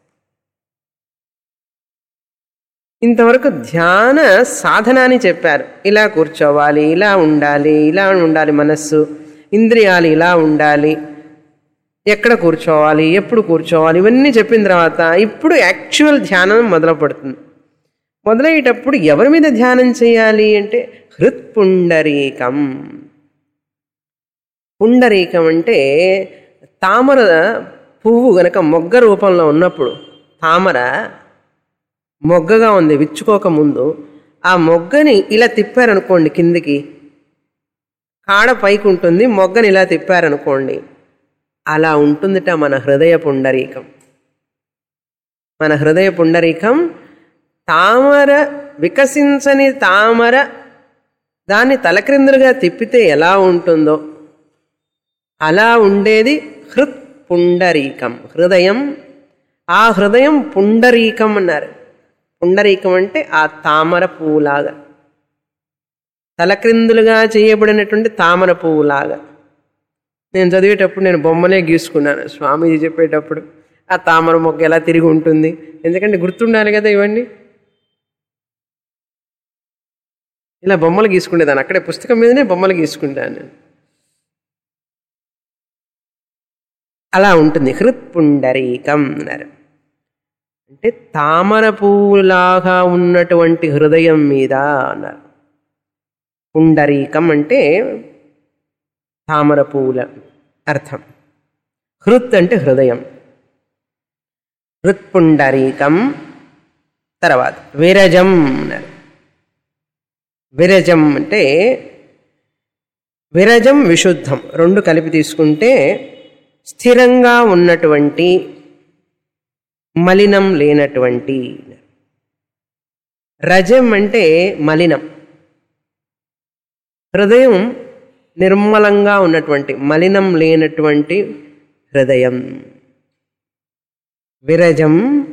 ఇంతవరకు ధ్యాన సాధన అని చెప్పారు ఇలా కూర్చోవాలి ఇలా ఉండాలి ఇలా ఉండాలి మనస్సు ఇంద్రియాలు ఇలా ఉండాలి ఎక్కడ కూర్చోవాలి ఎప్పుడు కూర్చోవాలి ఇవన్నీ చెప్పిన తర్వాత ఇప్పుడు యాక్చువల్ ధ్యానం మొదలు పడుతుంది మొదలయ్యేటప్పుడు ఎవరి మీద ధ్యానం చేయాలి అంటే హృత్పుండరీకం పుండరీకం అంటే తామర పువ్వు గనక మొగ్గ రూపంలో ఉన్నప్పుడు తామర మొగ్గగా ఉంది విచ్చుకోక ముందు ఆ మొగ్గని ఇలా తిప్పారనుకోండి కిందికి కాడ పైకి ఉంటుంది మొగ్గని ఇలా తిప్పారనుకోండి అలా ఉంటుందిట మన హృదయ పుండరీకం మన హృదయ పుండరీకం తామర వికసించని తామర దాన్ని తలక్రిందులుగా తిప్పితే ఎలా ఉంటుందో అలా ఉండేది హృత్ పుండరీకం హృదయం ఆ హృదయం పుండరీకం అన్నారు పుండరీకం అంటే ఆ తామర పువ్వులాగా తలక్రిందులుగా చేయబడినటువంటి తామర పువ్వులాగా నేను చదివేటప్పుడు నేను బొమ్మలే గీసుకున్నాను స్వామీజీ చెప్పేటప్పుడు ఆ తామర మొక్క ఎలా తిరిగి ఉంటుంది ఎందుకంటే గుర్తుండాలి కదా ఇవన్నీ ఇలా బొమ్మలు గీసుకునేదాన్ని అక్కడే పుస్తకం మీదనే బొమ్మలు గీసుకుంటాను నేను అలా ఉంటుంది హృత్పుండరీకం అన్నారు అంటే తామర పువ్వులాగా ఉన్నటువంటి హృదయం మీద అన్నారు పుండరీకం అంటే తామర పువ్వుల అర్థం హృత్ అంటే హృదయం హృత్పుండరీకం తర్వాత విరజం అన్నారు విరజం అంటే విరజం విశుద్ధం రెండు కలిపి తీసుకుంటే స్థిరంగా ఉన్నటువంటి మలినం లేనటువంటి రజం అంటే మలినం హృదయం నిర్మలంగా ఉన్నటువంటి మలినం లేనటువంటి హృదయం విరజం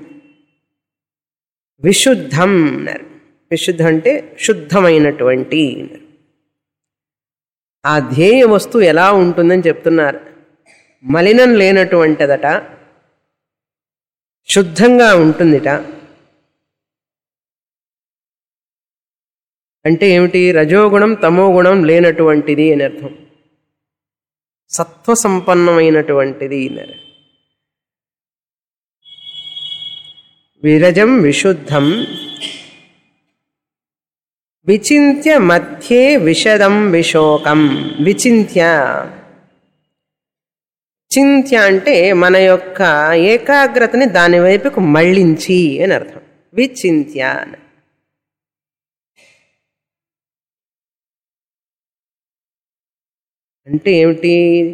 విశుద్ధం అన్నారు విశుద్ధం అంటే శుద్ధమైనటువంటి అన్నారు. ఆ ధ్యేయ వస్తువు ఎలా ఉంటుందని చెప్తున్నారు మలినం లేనటువంటిదట శుద్ధంగా ఉంటుందిట అంటే ఏమిటి రజోగుణం తమోగుణం లేనటువంటిది అని అర్థం సత్వ సంపన్నమైనటువంటిది అన్నారు విరజం విశుద్ధం విచింత్య మధ్యే విషదం విశోకం విచింత్య చింత్య అంటే మన యొక్క ఏకాగ్రతని దాని వైపుకు మళ్ళించి అని అర్థం విచింత్య అని అంటే ఏమిటి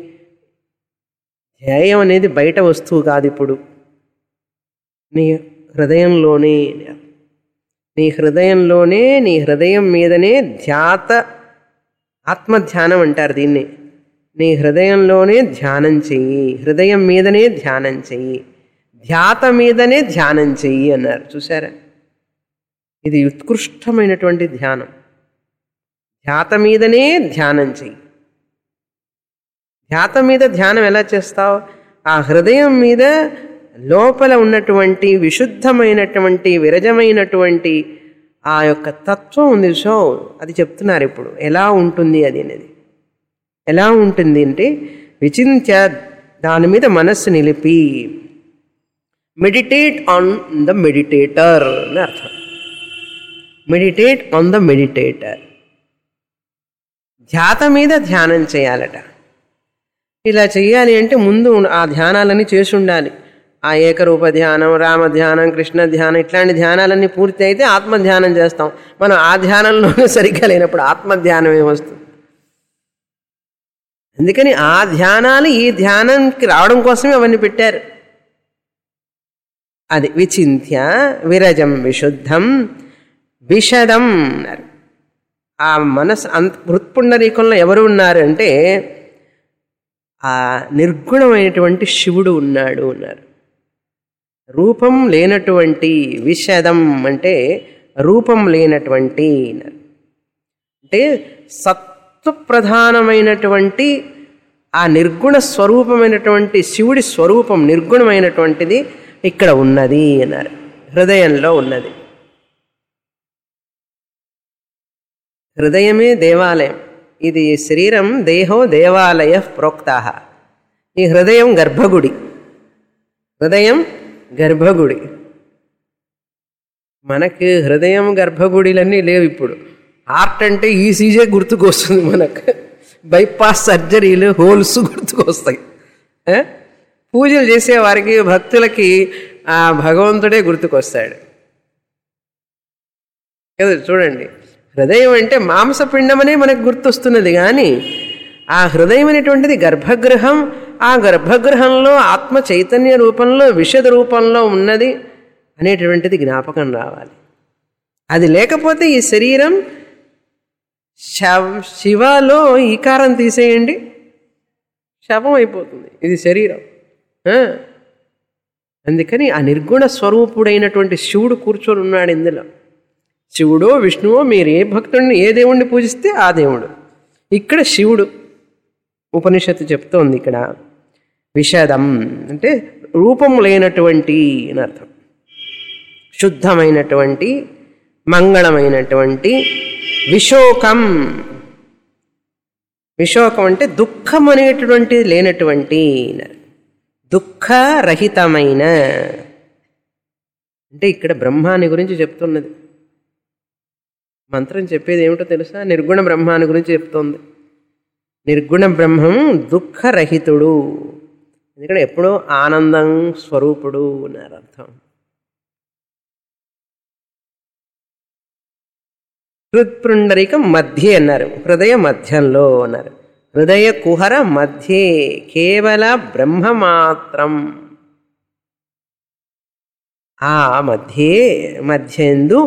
ధ్యేయం అనేది బయట వస్తువు కాదు ఇప్పుడు నీ హృదయంలోనే నీ హృదయంలోనే నీ హృదయం మీదనే ధ్యాత ఆత్మధ్యానం అంటారు దీన్ని నీ హృదయంలోనే ధ్యానం చెయ్యి హృదయం మీదనే ధ్యానం చెయ్యి ధ్యాత మీదనే ధ్యానం చెయ్యి అన్నారు చూసారా ఇది ఉత్కృష్టమైనటువంటి ధ్యానం ధ్యాత మీదనే ధ్యానం చెయ్యి ధ్యాత మీద ధ్యానం ఎలా చేస్తావు ఆ హృదయం మీద లోపల ఉన్నటువంటి విశుద్ధమైనటువంటి విరజమైనటువంటి ఆ యొక్క తత్వం ఉంది సో అది చెప్తున్నారు ఇప్పుడు ఎలా ఉంటుంది అది అనేది ఎలా ఉంటుంది అంటే విచింత్య దాని మీద మనస్సు నిలిపి మెడిటేట్ ఆన్ ద మెడిటేటర్ అని అర్థం మెడిటేట్ ఆన్ ద మెడిటేటర్ ధ్యాత మీద ధ్యానం చేయాలట ఇలా చేయాలి అంటే ముందు ఆ ధ్యానాలన్నీ చేసి ఉండాలి ఆ ఏకరూప ధ్యానం రామ ధ్యానం కృష్ణ ధ్యానం ఇట్లాంటి ధ్యానాలన్నీ పూర్తి అయితే ఆత్మ ధ్యానం చేస్తాం మనం ఆ ధ్యానంలోనే సరిగ్గా లేనప్పుడు ఆత్మ ధ్యానం ఏమొస్తుంది అందుకని ఆ ధ్యానాలు ఈ ధ్యానానికి రావడం కోసమే అవన్నీ పెట్టారు అది విచింత్య విరజం విశుద్ధం విషదం అన్నారు ఆ మనసు అంత హృత్పుండరీకంలో ఎవరు ఉన్నారు అంటే ఆ నిర్గుణమైనటువంటి శివుడు ఉన్నాడు అన్నారు రూపం లేనటువంటి విషదం అంటే రూపం లేనటువంటి అన్నారు. అంటే సత్వప్రధానమైనటువంటి ఆ నిర్గుణ స్వరూపమైనటువంటి శివుడి స్వరూపం నిర్గుణమైనటువంటిది ఇక్కడ ఉన్నది అన్నారు హృదయంలో ఉన్నది హృదయమే దేవాలయం ఇది శరీరం దేహో దేవాలయ ప్రోక్త ఈ హృదయం గర్భగుడి హృదయం గర్భగుడి మనకి హృదయం గర్భగుడిలన్నీ లేవు ఇప్పుడు హార్ట్ అంటే ఈసీజే గుర్తుకొస్తుంది మనకు బైపాస్ సర్జరీలు హోల్స్ గుర్తుకొస్తాయి ఏ? పూజలు చేసే వారికి భక్తులకి ఆ భగవంతుడే గుర్తుకొస్తాడు కదా చూడండి హృదయం అంటే మాంసపిండమనే మనకు గుర్తొస్తున్నది కానీ ఆ హృదయం అనేటువంటిది గర్భగృహం ఆ గర్భగృహంలో ఆత్మ చైతన్య రూపంలో విషద రూపంలో ఉన్నది అనేటువంటిది జ్ఞాపకం రావాలి అది లేకపోతే ఈ శరీరం శవ శివలో ఈకారం తీసేయండి శవం అయిపోతుంది ఇది శరీరం ఆ? అందుకని ఆ నిర్గుణ స్వరూపుడైనటువంటి శివుడు కూర్చొని ఉన్నాడు ఇందులో శివుడో విష్ణువో మీరు ఏ భక్తుడిని ఏ దేవుణ్ణి పూజిస్తే ఆ దేవుడు ఇక్కడ శివుడు ఉపనిషత్తు చెప్తోంది ఇక్కడ విషదం అంటే రూపం లేనటువంటి అని అర్థం శుద్ధమైనటువంటి మంగళమైనటువంటి విశోకం విశోకం అంటే దుఃఖం అనేటువంటిది లేనటువంటి దుఃఖరహితమైన అంటే ఇక్కడ బ్రహ్మాని గురించి చెప్తున్నది మంత్రం చెప్పేది ఏమిటో తెలుసా నిర్గుణ బ్రహ్మాని గురించి చెప్తోంది నిర్గుణ బ్రహ్మం దుఃఖరహితుడు ఎందుకంటే ఎప్పుడో ఆనందం స్వరూపుడు అన్నారు అర్థం హృత్పుండరికం మధ్య అన్నారు హృదయ మధ్యంలో అన్నారు హృదయ కుహర మధ్యే కేవల బ్రహ్మ మాత్రం ఆ మధ్యే మధ్యందు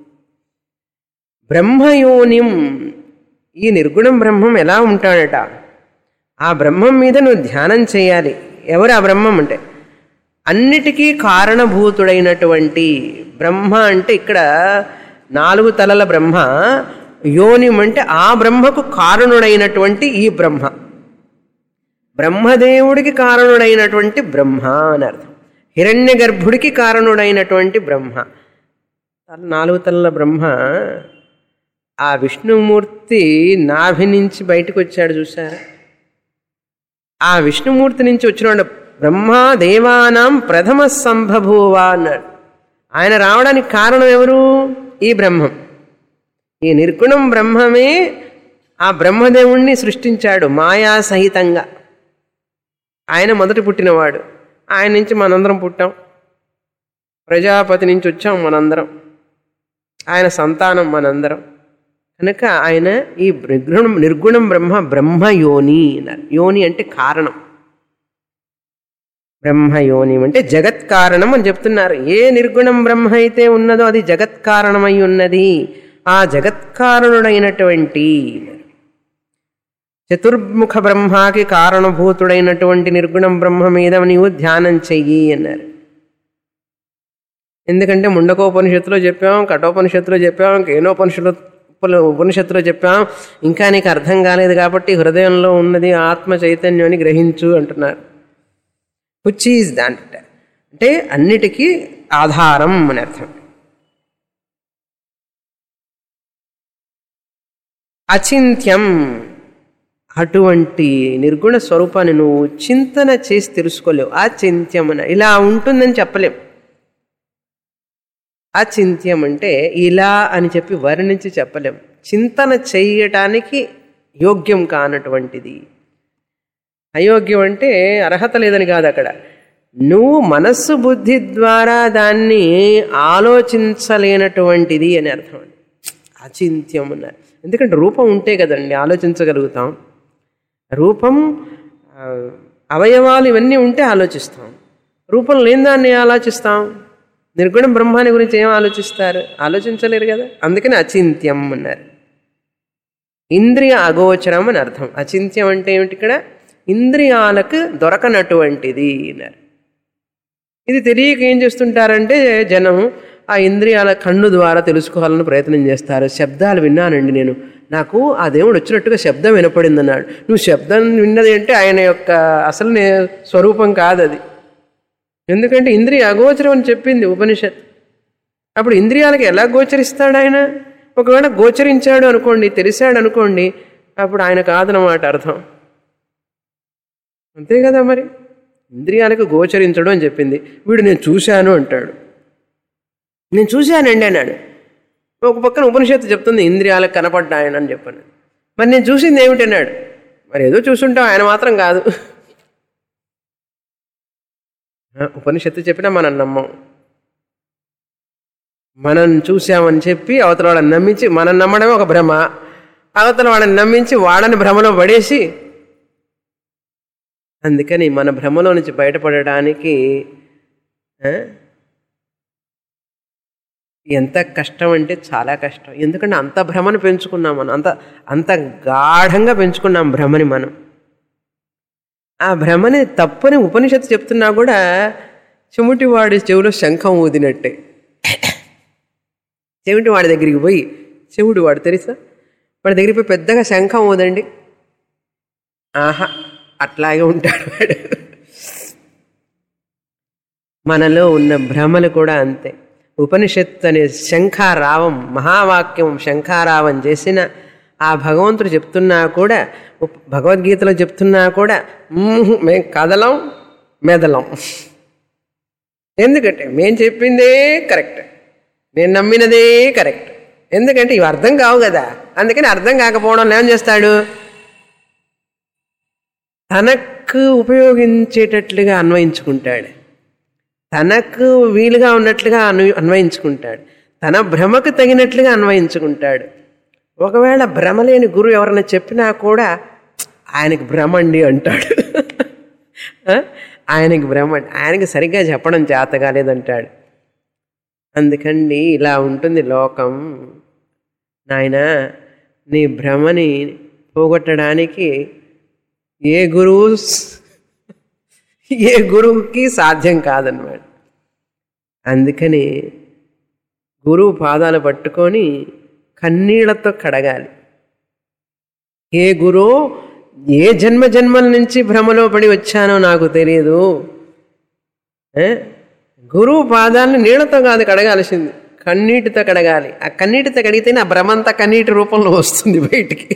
బ్రహ్మయోనిం ఈ నిర్గుణం బ్రహ్మం ఎలా ఉంటాడట ఆ బ్రహ్మం మీద నువ్వు ధ్యానం చేయాలి ఎవరు ఆ బ్రహ్మం అంటే అన్నిటికీ కారణభూతుడైనటువంటి బ్రహ్మ అంటే ఇక్కడ నాలుగు తలల బ్రహ్మ యోనిం అంటే ఆ బ్రహ్మకు కారణుడైనటువంటి ఈ బ్రహ్మ బ్రహ్మదేవుడికి కారణుడైనటువంటి బ్రహ్మ అని అర్థం హిరణ్య గర్భుడికి కారణుడైనటువంటి బ్రహ్మ నాలుగు తలల బ్రహ్మ ఆ విష్ణుమూర్తి నాభి నుంచి బయటకు వచ్చాడు చూసారా ఆ విష్ణుమూర్తి నుంచి వచ్చిన బ్రహ్మ దేవానాం ప్రథమ సంభభూవ అన్నాడు ఆయన రావడానికి కారణం ఎవరు ఈ బ్రహ్మం ఈ నిర్గుణం బ్రహ్మమే ఆ బ్రహ్మదేవుణ్ణి సృష్టించాడు మాయా సహితంగా ఆయన మొదటి పుట్టినవాడు ఆయన నుంచి మనందరం పుట్టాం ప్రజాపతి నుంచి వచ్చాం మనందరం ఆయన సంతానం మనందరం కనుక ఆయన ఈ నిర్గుణం నిర్గుణం బ్రహ్మ బ్రహ్మయోని అన్నారు యోని అంటే కారణం బ్రహ్మయోని అంటే జగత్ కారణం అని చెప్తున్నారు ఏ నిర్గుణం బ్రహ్మ అయితే ఉన్నదో అది జగత్ కారణమై ఉన్నది ఆ జగత్కారణుడైనటువంటి చతుర్ముఖ బ్రహ్మాకి కారణభూతుడైనటువంటి నిర్గుణం బ్రహ్మ మీద నీవు ధ్యానం చెయ్యి అన్నారు ఎందుకంటే ముండకోపనిషత్తులో చెప్పాం కఠోపనిషత్తులో చెప్పాం కేనోపనిషత్తు ఉపనిషత్తులో చెప్పాం ఇంకా నీకు అర్థం కాలేదు కాబట్టి హృదయంలో ఉన్నది ఆత్మ చైతన్యాన్ని గ్రహించు అంటున్నారు విచ్ ఈజ్ దాంట్ అంటే అన్నిటికీ ఆధారం అని అర్థం అచింత్యం అటువంటి నిర్గుణ స్వరూపాన్ని నువ్వు చింతన చేసి తెలుసుకోలేవు అచింత్యం అని ఇలా ఉంటుందని చెప్పలేం అచింత్యం అంటే ఇలా అని చెప్పి వర్ణించి చెప్పలేం చింతన చేయటానికి యోగ్యం కానటువంటిది అయోగ్యం అంటే అర్హత లేదని కాదు అక్కడ నువ్వు మనస్సు బుద్ధి ద్వారా దాన్ని ఆలోచించలేనటువంటిది అని అర్థం అండి అచింత్యం అన్నారు ఎందుకంటే రూపం ఉంటే కదండి ఆలోచించగలుగుతాం రూపం అవయవాలు ఇవన్నీ ఉంటే ఆలోచిస్తాం రూపం లేని దాన్ని ఆలోచిస్తాం నిర్గుణం బ్రహ్మాన్ని గురించి ఏం ఆలోచిస్తారు ఆలోచించలేరు కదా అందుకని అచింత్యం అన్నారు ఇంద్రియ అగోచరం అని అర్థం అచింత్యం అంటే ఏమిటి ఇక్కడ ఇంద్రియాలకు దొరకనటువంటిది అన్నారు ఇది తెలియక ఏం చేస్తుంటారంటే జనం ఆ ఇంద్రియాల కన్ను ద్వారా తెలుసుకోవాలని ప్రయత్నం చేస్తారు శబ్దాలు విన్నానండి నేను నాకు ఆ దేవుడు వచ్చినట్టుగా శబ్దం వినపడింది అన్నాడు నువ్వు శబ్దం విన్నది అంటే ఆయన యొక్క అసలు స్వరూపం కాదు అది ఎందుకంటే ఇంద్రియ అగోచరం అని చెప్పింది ఉపనిషత్ అప్పుడు ఇంద్రియాలకు ఎలా గోచరిస్తాడు ఆయన ఒకవేళ గోచరించాడు అనుకోండి తెలిసాడు అనుకోండి అప్పుడు ఆయన కాదనమాట అర్థం అంతే కదా మరి ఇంద్రియాలకు గోచరించడం అని చెప్పింది వీడు నేను చూశాను అంటాడు నేను చూశానండి అన్నాడు ఒక పక్కన ఉపనిషత్తు చెప్తుంది ఇంద్రియాలకు కనపడ్డాయని అని చెప్పాను మరి నేను చూసింది ఏమిటన్నాడు మరి ఏదో చూసుంటాం ఆయన మాత్రం కాదు ఆ, ఉపనిషత్తు చెప్పినా మనం నమ్మం మనం చూసామని చెప్పి అవతల వాళ్ళని నమ్మించి మనం నమ్మడమే ఒక భ్రమ అవతల వాళ్ళని నమ్మించి వాడని భ్రమలో పడేసి అందుకని మన భ్రమలో నుంచి బయటపడడానికి ఆ, ఎంత కష్టం అంటే చాలా కష్టం ఎందుకంటే అంత భ్రమను పెంచుకున్నాం మనం అంత అంత గాఢంగా పెంచుకున్నాం భ్రమని మనం ఆ భ్రమని తప్పని ఉపనిషత్తు చెప్తున్నా కూడా చెముటి వాడి చెవిలో శంఖం ఊదినట్టే చెవిటి వాడి దగ్గరికి పోయి చెవుడు వాడు తెలుసా వాడి దగ్గరికి పోయి పెద్దగా శంఖం ఊదండి ఆహా అట్లాగే ఉంటాడు వాడు మనలో ఉన్న భ్రమలు కూడా అంతే ఉపనిషత్తు అనే శంఖారావం మహావాక్యం శంఖారావం చేసిన ఆ భగవంతుడు చెప్తున్నా కూడా ఉప్- భగవద్గీతలో చెప్తున్నా కూడా "మ్మ్, మేం కదలం మెదలం ఎందుకంటే మేం చెప్పిందే కరెక్ట్ నేను నమ్మినదే కరెక్ట్ ఎందుకంటే ఇవి అర్థం కావు కదా అందుకని అర్థం కాకపోవడం ఏం చేస్తాడు తనకు ఉపయోగించేటట్లుగా అన్వయించుకుంటాడు తనకు వీలుగా ఉన్నట్లుగా అన్వ అన్వయించుకుంటాడు తన భ్రమకు తగినట్లుగా అన్వయించుకుంటాడు ఒకవేళ భ్రమ లేని గురువు ఎవరైనా చెప్పినా కూడా ఆయనకి భ్రమ అండి అంటాడు ఆ? ఆయనకి భ్రమ అండి. ఆయనకి సరిగ్గా చెప్పడం చేత కాలేదంటాడు అందుకండి ఇలా ఉంటుంది లోకం నాయన నీ భ్రమని పోగొట్టడానికి ఏ గురువు స్- ఏ గురువుకి సాధ్యం కాదన్నమాట అందుకని గురువు పాదాలు పట్టుకొని కన్నీళ్లతో కడగాలి ఏ గురువు ఏ జన్మ జన్మల నుంచి భ్రమలో పడి వచ్చానో నాకు తెలియదు ఏ? గురువు పాదాలను నీళ్లతో కాదు కడగాల్సింది కన్నీటితో కడగాలి ఆ కన్నీటితో కడిగితేనే ఆ భ్రమంతా కన్నీటి రూపంలో వస్తుంది బయటికి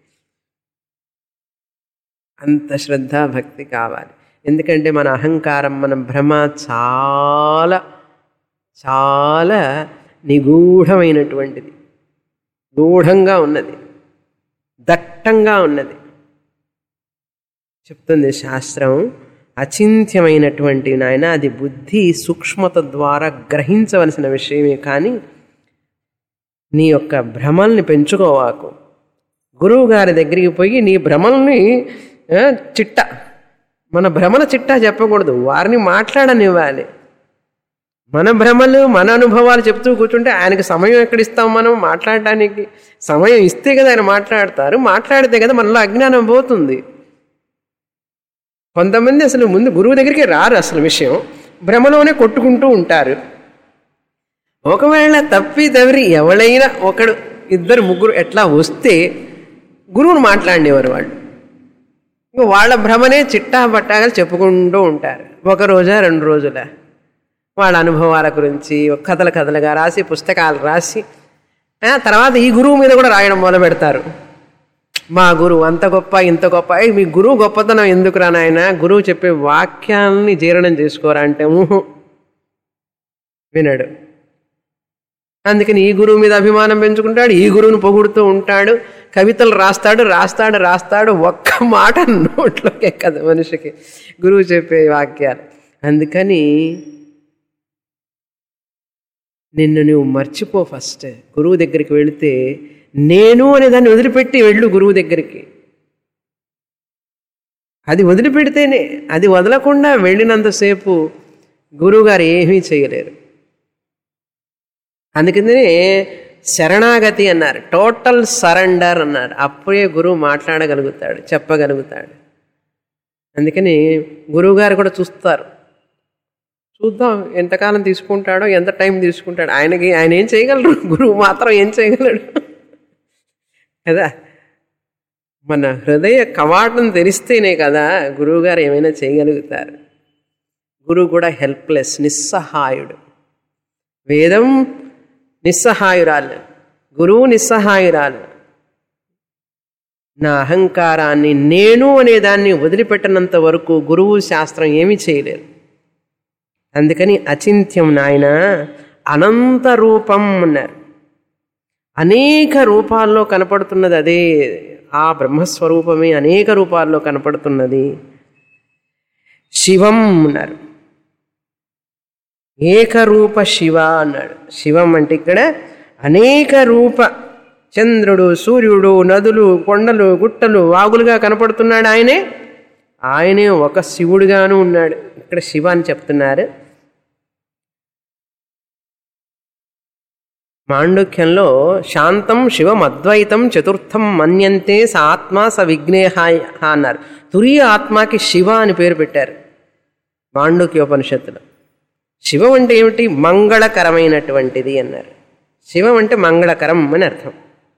అంత శ్రద్ధ భక్తి కావాలి ఎందుకంటే మన అహంకారం మన భ్రమ చాలా చాలా నిగూఢమైనటువంటిది గూఢంగా ఉన్నది దట్టంగా ఉన్నది చెప్తుంది శాస్త్రం అచింత్యమైనటువంటి నాయన అది బుద్ధి సూక్ష్మత ద్వారా గ్రహించవలసిన విషయమే కానీ నీ యొక్క భ్రమల్ని పెంచుకోవాకు గురువు గారి దగ్గరికి పోయి నీ భ్రమల్ని ఆ, చిట్ట మన భ్రమల చిట్టా చెప్పకూడదు వారిని మాట్లాడనివ్వాలి మన భ్రమలు మన అనుభవాలు చెప్తూ కూర్చుంటే ఆయనకి సమయం ఎక్కడ ఇస్తాం మనం మాట్లాడటానికి సమయం ఇస్తే కదా ఆయన మాట్లాడతారు మాట్లాడితే కదా మనలో అజ్ఞానం పోతుంది కొంతమంది అసలు ముందు గురువు దగ్గరికి రారు అసలు విషయం భ్రమలోనే కొట్టుకుంటూ ఉంటారు ఒకవేళ తప్పి తవరి ఎవరైనా ఒకడు ఇద్దరు ముగ్గురు ఎట్లా వస్తే గురువును మాట్లాడినవారు వాళ్ళు ఇంకా వాళ్ళ భ్రమనే చిట్టా పట్టాగా చెప్పుకుంటూ ఉంటారు ఒక రోజా రెండు రోజుల వాళ్ళ అనుభవాల గురించి ఒక కథలు కథలుగా రాసి పుస్తకాలు రాసి ఆ, తర్వాత ఈ గురువు మీద కూడా రాయడం మొదలు పెడతారు మా గురువు అంత గొప్ప ఇంత గొప్ప "ఏయ్, మీ గురువు గొప్పతనం ఎందుకురా నాయన గురువు చెప్పే వాక్యాలని జీర్ణం చేసుకోరా అంటే ఊహు వినడు అందుకని ఈ గురువు మీద అభిమానం పెంచుకుంటాడు ఈ గురువుని పొగుడుతూ ఉంటాడు కవితలు రాస్తాడు రాస్తాడు రాస్తాడు ఒక్క మాట నోట్లోకి ఎక్కదు మనిషికి గురువు చెప్పే వాక్యాలు అందుకని నిన్ను నువ్వు మర్చిపో ఫస్ట్ గురువు దగ్గరికి వెళితే నేను అనే దాన్ని వదిలిపెట్టి వెళ్ళు గురువు దగ్గరికి అది వదిలిపెడితేనే అది వదలకుండా వెళ్ళినంతసేపు గురువుగారు ఏమీ చేయలేరు అందుకనే శరణాగతి అన్నారు టోటల్ సరెండర్ అన్నారు అప్పుడే గురువు మాట్లాడగలుగుతాడు చెప్పగలుగుతాడు అందుకని గురువుగారు కూడా చూస్తారు చూద్దాం ఎంతకాలం తీసుకుంటాడో ఎంత టైం తీసుకుంటాడో ఆయనకి ఆయన ఏం చేయగలరు గురువు మాత్రం ఏం చేయగలడు కదా మన హృదయ కవాటం తెరిస్తేనే కదా గురువుగారు ఏమైనా చేయగలుగుతారు గురువు కూడా హెల్ప్లెస్ నిస్సహాయుడు వేదం నిస్సహాయురాలు గురువు నిస్సహాయురాలు నా అహంకారాన్ని నేను అనే దాన్ని వదిలిపెట్టనంత వరకు గురువు శాస్త్రం ఏమీ చేయలేరు అందుకని అచింత్యం నాయన అనంత రూపం అన్నారు అనేక రూపాల్లో కనపడుతున్నది అదే ఆ బ్రహ్మస్వరూపమే అనేక రూపాల్లో కనపడుతున్నది శివం అన్నారు ఏకరూప శివ అన్నాడు శివం అంటే ఇక్కడ అనేక రూప చంద్రుడు సూర్యుడు నదులు కొండలు గుట్టలు వాగులుగా కనపడుతున్నాడు ఆయనే ఆయనే ఒక శివుడుగాను ఉన్నాడు ఇక్కడ శివ అని చెప్తున్నారు మాండుక్యంలో శాంతం శివం అద్వైతం చతుర్థం మన్యంతే స ఆత్మ స విఘ్నేహ అన్నారు తురియ ఆత్మకి శివ అని పేరు పెట్టారు మాండుక్యోపనిషత్తులో శివం అంటే ఏమిటి మంగళకరమైనటువంటిది అన్నారు శివం అంటే మంగళకరం అని అర్థం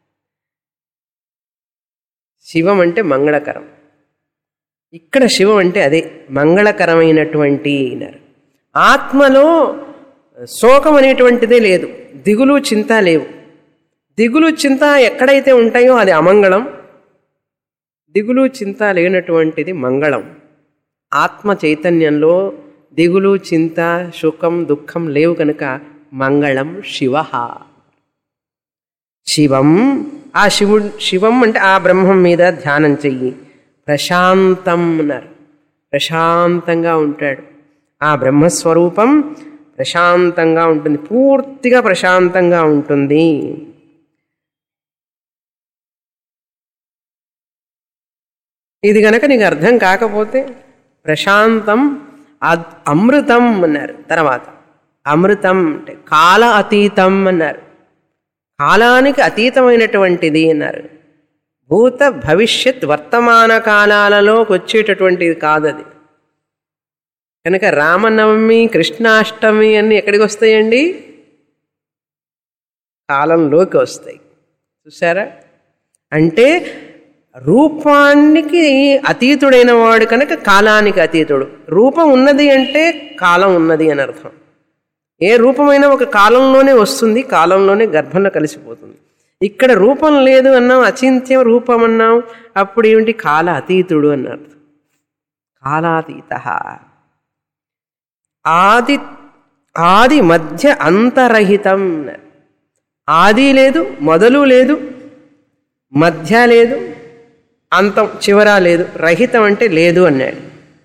శివం అంటే మంగళకరం ఇక్కడ శివం అంటే అదే మంగళకరమైనటువంటి అన్నారు ఆత్మలో శోకం అనేటువంటిదే లేదు దిగులు చింత లేవు దిగులు చింత ఎక్కడైతే ఉంటాయో అది అమంగళం దిగులు చింత లేనటువంటిది మంగళం ఆత్మ చైతన్యంలో దిగులు చింత సుఖం దుఃఖం లేవు కనుక మంగళం శివ శివం ఆ శివుడు శివం అంటే ఆ బ్రహ్మం మీద ధ్యానం చెయ్యి ప్రశాంతం అన్నారు ప్రశాంతంగా ఉంటాడు ఆ బ్రహ్మస్వరూపం ప్రశాంతంగా ఉంటుంది పూర్తిగా ప్రశాంతంగా ఉంటుంది ఇది గనక నీకు అర్థం కాకపోతే ప్రశాంతం అద్- అమృతం అన్నారు తర్వాత అమృతం అంటే కాల అతీతం అన్నారు కాలానికి అతీతమైనటువంటిది అన్నారు భూత భవిష్యత్ వర్తమాన కాలాలలోకి వచ్చేటటువంటిది కాదది కనుక రామనవమి కృష్ణాష్టమి అన్నీ ఎక్కడికి వస్తాయండి కాలంలోకి వస్తాయి చూసారా అంటే రూపానికి అతీతుడైన వాడు కనుక కాలానికి అతీతుడు రూపం ఉన్నది అంటే కాలం ఉన్నది అని అర్థం ఏ రూపమైనా ఒక కాలంలోనే వస్తుంది కాలంలోనే గర్భంలో కలిసిపోతుంది ఇక్కడ రూపం లేదు అన్నాం అచింత్యం రూపం అన్నాం అప్పుడు ఏమిటి కాల అతీతుడు అన్నారు కాలాతీత ఆది ఆది మధ్య అంతరహితం అన్నారు. ఆది లేదు మొదలు లేదు మధ్య లేదు అంతం చివర లేదు రహితం అంటే లేదు అన్నాడు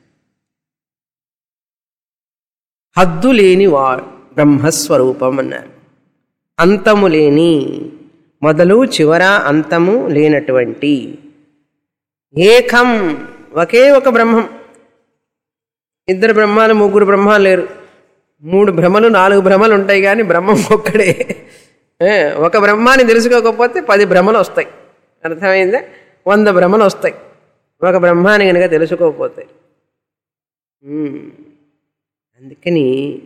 హద్దు లేని వా బ్రహ్మస్వరూపం అన్నారు అంతము లేని మొదలు చివర అంతము లేనటువంటి ఏకం ఒకే ఒక బ్రహ్మం ఇద్దరు బ్రహ్మాలు ముగ్గురు బ్రహ్మాలు లేరు మూడు భ్రమలు నాలుగు భ్రమలు ఉంటాయి కానీ బ్రహ్మం ఒక్కడే ఏ, ఒక బ్రహ్మాన్ని తెలుసుకోకపోతే పది భ్రమలు వస్తాయి అర్థమైందా వంద భ్రమలు వస్తాయి ఒక బ్రహ్మాన్ని కనుక తెలుసుకోకపోతే ఉమ్. అందుకని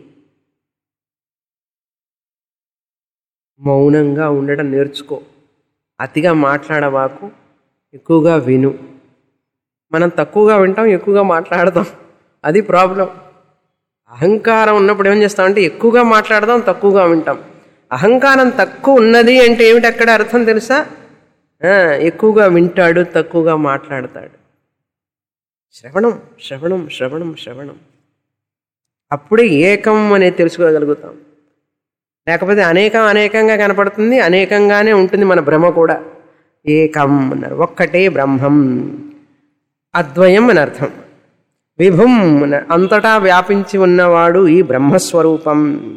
మౌనంగా ఉండడం నేర్చుకో అతిగా మాట్లాడవాకు ఎక్కువగా విను మనం తక్కువగా వింటాం ఎక్కువగా మాట్లాడదాం అది ప్రాబ్లం అహంకారం ఉన్నప్పుడు ఏం చేస్తామంటే ఎక్కువగా మాట్లాడదాం తక్కువగా వింటాం అహంకారం తక్కువ ఉన్నది అంటే ఏమిటి అక్కడ అర్థం తెలుసా ఆ, ఎక్కువగా వింటాడు తక్కువగా మాట్లాడతాడు శ్రవణం శ్రవణం శ్రవణం శ్రవణం అప్పుడే ఏకం అనేది తెలుసుకోగలుగుతాం లేకపోతే అనేకం అనేకంగా కనపడుతుంది అనేకంగానే ఉంటుంది మన భ్రమ కూడా ఏకం అన్నారు ఒక్కటే బ్రహ్మం అద్వయం అని అర్థం విభుం అన్నారు అంతటా వ్యాపించి ఉన్నవాడు ఈ బ్రహ్మస్వరూపం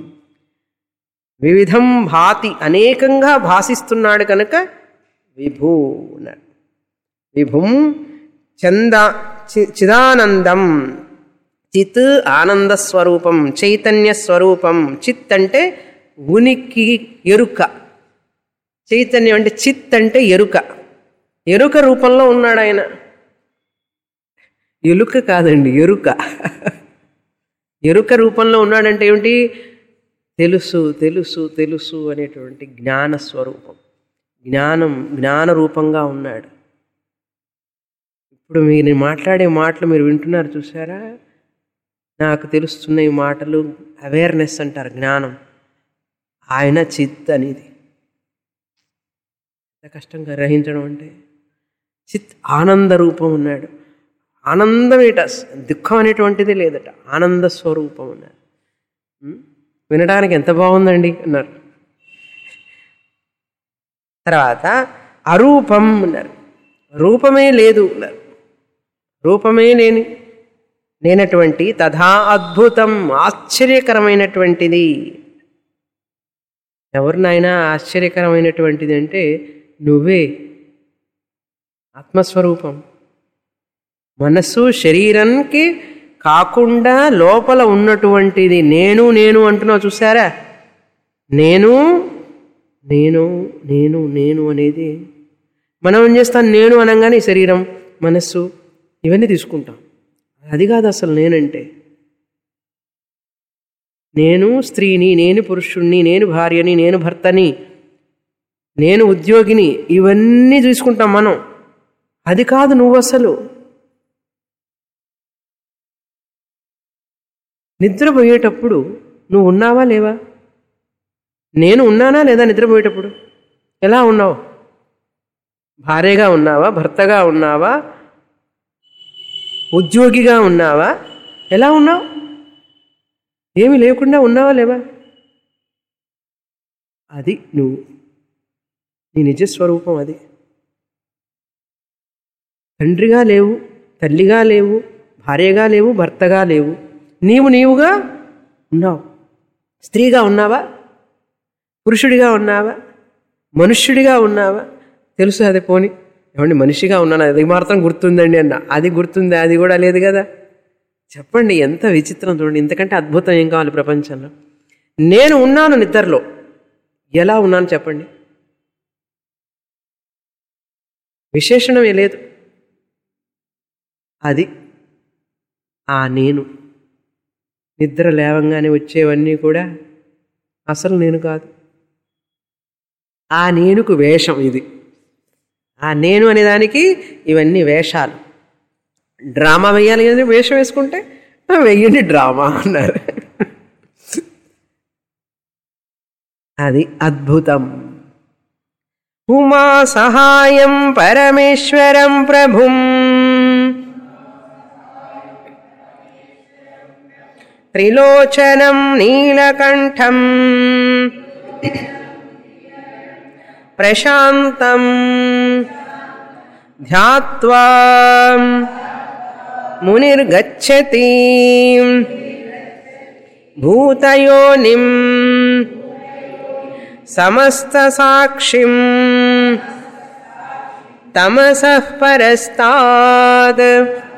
వివిధం భాతి అనేకంగా భాసిస్తున్నాడు కనుక విభూ అన్నారు విభుం చంద చి- చిదానందం చిత్ ఆనంద స్వరూపం చైతన్య స్వరూపం చిత్ అంటే ఉనికి ఎరుక చైతన్యం అంటే చిత్ అంటే ఎరుక ఎరుక రూపంలో ఉన్నాడు ఆయన ఎలుక కాదండి ఎరుక ఎరుక రూపంలో ఉన్నాడంటే ఏమిటి తెలుసు తెలుసు తెలుసు అనేటువంటి జ్ఞాన స్వరూపం జ్ఞానం జ్ఞాన రూపంగా ఉన్నాడు ఇప్పుడు మీరు మాట్లాడే మాటలు మీరు వింటున్నారు చూసారా నాకు తెలుస్తున్న ఈ మాటలు అవేర్నెస్ అంటారు జ్ఞానం ఆయన చిత్ అనేది ఎంత కష్టంగా గ్రహించడం అంటే చిత్ ఆనంద రూపం ఉన్నాడు ఆనందమేట దుఃఖం అనేటువంటిది లేదట ఆనంద స్వరూపం ఉన్నాడు ఉం? వినడానికి ఎంత బాగుందండి అన్నారు తర్వాత అరూపం అన్నారు రూపమే లేదు అన్నారు రూపమే లేని లేనటువంటి తథా అద్భుతం ఆశ్చర్యకరమైనటువంటిది ఎవరు నాయనా ఆశ్చర్యకరమైనటువంటిది అంటే నువ్వే ఆత్మస్వరూపం మనస్సు శరీరానికి కాకుండా లోపల ఉన్నటువంటిది నేను నేను అంటున్నావు చూసారా నేను నేను నేను నేను అనేది మనం ఏం చేస్తాం నేను అనగానే ఈ శరీరం మనస్సు ఇవన్నీ తీసుకుంటాం అది కాదు అసలు నేనంటే నేను స్త్రీని నేను పురుషుణ్ణి నేను భార్యని నేను భర్తని నేను ఉద్యోగిని ఇవన్నీ తీసుకుంటాం మనం అది కాదు నువ్వు అసలు నిద్రపోయేటప్పుడు నువ్వు ఉన్నావా లేవా నేను ఉన్నానా లేదా నిద్రపోయేటప్పుడు ఎలా ఉన్నావు భార్యగా ఉన్నావా భర్తగా ఉన్నావా ఉద్యోగిగా ఉన్నావా ఎలా ఉన్నావు ఏమీ లేకుండా ఉన్నావా లేవా అది నువ్వు నీ నిజస్వరూపం అది తండ్రిగా లేవు తల్లిగా లేవు భార్యగా లేవు భర్తగా లేవు నీవు నీవుగా ఉన్నావు స్త్రీగా ఉన్నావా పురుషుడిగా ఉన్నావా మనుష్యుడిగా ఉన్నావా తెలుసు అది పోని ఏమండి మనిషిగా ఉన్నాను అది మాత్రం గుర్తుందండి అన్న అది గుర్తుంది అది కూడా లేదు కదా చెప్పండి ఎంత విచిత్రం చూడండి ఇంతకంటే అద్భుతం ఏం కావాలి ప్రపంచంలో నేను ఉన్నాను నిద్రలో ఎలా ఉన్నాను చెప్పండి విశేషణమే లేదు అది ఆ నేను నిద్ర లేవంగానే వచ్చేవన్నీ కూడా అసలు నేను కాదు ఆ నేనుకు వేషం ఇది ఆ నేను అనేదానికి ఇవన్నీ వేషాలు డ్రామా వేయాలి కదా వేషం వేసుకుంటే "ఆ, వెయ్యండి డ్రామా అన్నారు అది అద్భుతం ఉమా సహాయం పరమేశ్వరం ప్రభుం త్రిలోచనం నీలకంఠం ప్రశాంతం ధ్యాత్వా మునిర్గచ్చతి భూతయోనిం సమస్తసాక్షిం తమసః పరస్తాద్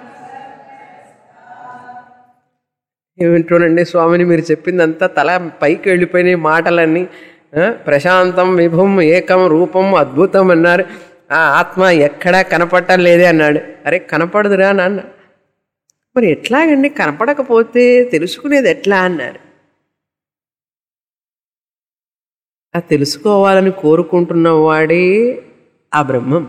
ఏమిటోనండి స్వామిని మీరు చెప్పిందంతా తల పైకి వెళ్ళిపోయినాయి మాటలన్నీ ఆ, ప్రశాంతం విభుం ఏకం రూపం అద్భుతం అన్నారు ఆ ఆత్మ ఎక్కడా కనపడలేదే అన్నాడు అరే కనపడదురా నాన్న మరి ఎట్లాగండి కనపడకపోతే తెలుసుకునేది ఎట్లా అన్నారు ఆ తెలుసుకోవాలని కోరుకుంటున్న వాడే ఆ బ్రహ్మం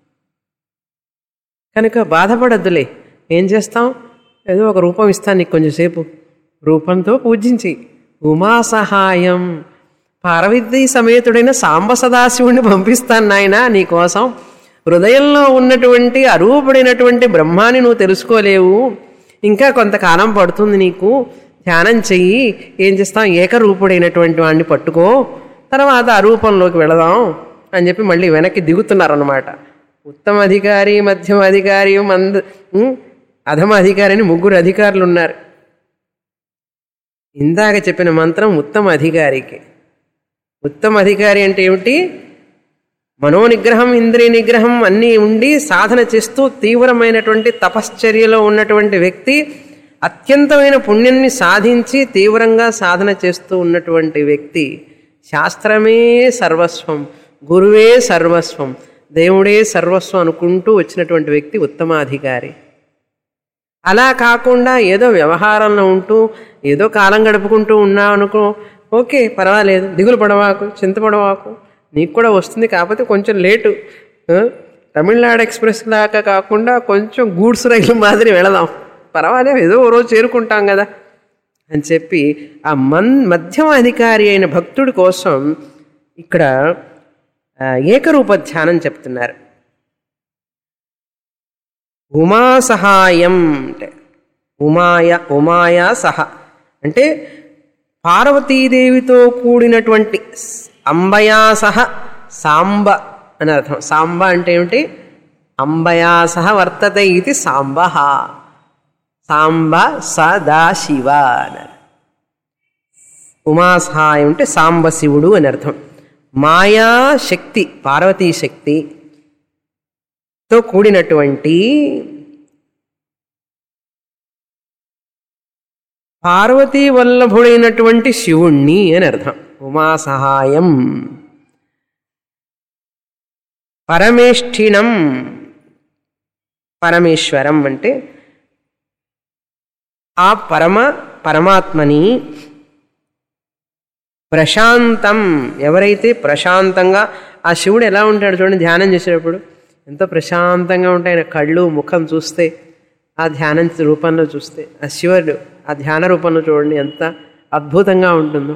కనుక బాధపడద్దులే ఏం చేస్తాం ఏదో ఒక రూపం ఇస్తాను నీకు కొంచెంసేపు రూపంతో పూజించి ఉమా సహాయం పార్వతీ సమేతుడైన సాంబ సదాశివుణ్ణి పంపిస్తాను నాయన నీకోసం హృదయంలో ఉన్నటువంటి అరూపుడైనటువంటి బ్రహ్మాన్ని నువ్వు తెలుసుకోలేవు ఇంకా కొంతకాలం పడుతుంది నీకు ధ్యానం చెయ్యి ఏం చేస్తాం ఏకరూపుడైనటువంటి వాడిని పట్టుకో తర్వాత అరూపంలోకి వెళదాం అని చెప్పి మళ్ళీ వెనక్కి దిగుతున్నారన్నమాట ఉత్తమ అధికారి మధ్యమ అధికారి మంద ఉం, అధమ అధికారి అని ముగ్గురు అధికారులు ఉన్నారు ఇందాక చెప్పిన మంత్రం ఉత్తమ అధికారికి ఉత్తమ అధికారి అంటే ఏమిటి మనోనిగ్రహం ఇంద్రియ నిగ్రహం అన్నీ ఉండి సాధన చేస్తూ తీవ్రమైనటువంటి తపశ్చర్యలో ఉన్నటువంటి వ్యక్తి అత్యంతమైన పుణ్యాన్ని సాధించి తీవ్రంగా సాధన చేస్తూ ఉన్నటువంటి వ్యక్తి శాస్త్రమే సర్వస్వం గురువే సర్వస్వం దేవుడే సర్వస్వం అనుకుంటూ వచ్చినటువంటి వ్యక్తి ఉత్తమాధికారి అలా కాకుండా ఏదో వ్యవహారంలో ఉంటూ ఏదో కాలం గడుపుకుంటూ ఉన్నావు అనుకో ఓకే పర్వాలేదు దిగులు పడవాకు చింతపడవాకు నీకు కూడా వస్తుంది కాకపోతే కొంచెం లేటు ఆ? తమిళనాడు ఎక్స్ప్రెస్ లాగా కాకుండా కొంచెం గూడ్స్ రైలు మాదిరి వెళదాం పర్వాలేదు ఏదో ఓ రోజు చేరుకుంటాం కదా అని చెప్పి ఆ మన్ మధ్యమ అధికారి అయిన భక్తుడి కోసం ఇక్కడ ఆ, ఏకరూప ధ్యానం చెప్తున్నారు ఉమా సహాయం అంటే ఉమాయ ఉమాయ సహ అంటే పార్వతీదేవితో కూడినటువంటి అంబయా సహ సాంబ అని అర్థం సాంబ అంటే ఏమిటి అంబయా సహ వర్తతే ఇది సాంబ సాంబ సదాశివ అన్నారు ఉమా సహాయం అంటే సాంబ శివుడు అని అర్థం మాయా శక్తి పార్వతీ శక్తితో కూడినటువంటి పార్వతీ వల్లభుడైనటువంటి శివుణ్ణి అని అర్థం ఉమా సహాయం పరమేష్ఠినం పరమేశ్వరం అంటే ఆ పరమ పరమాత్మని ప్రశాంతం ఎవరైతే ప్రశాంతంగా ఆ శివుడు ఎలా ఉంటాడు చూడండి ధ్యానం చేసేటప్పుడు ఎంతో ప్రశాంతంగా ఉంటాయి ఆయన కళ్ళు ముఖం చూస్తే ఆ ధ్యానం రూపంలో చూస్తే ఆ శివుడు ఆ ధ్యాన రూపంలో చూడండి ఎంత అద్భుతంగా ఉంటుందో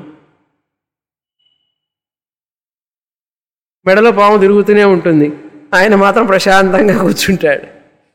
మెడలో పాము తిరుగుతూనే ఉంటుంది ఆయన మాత్రం ప్రశాంతంగా కూర్చుంటాడు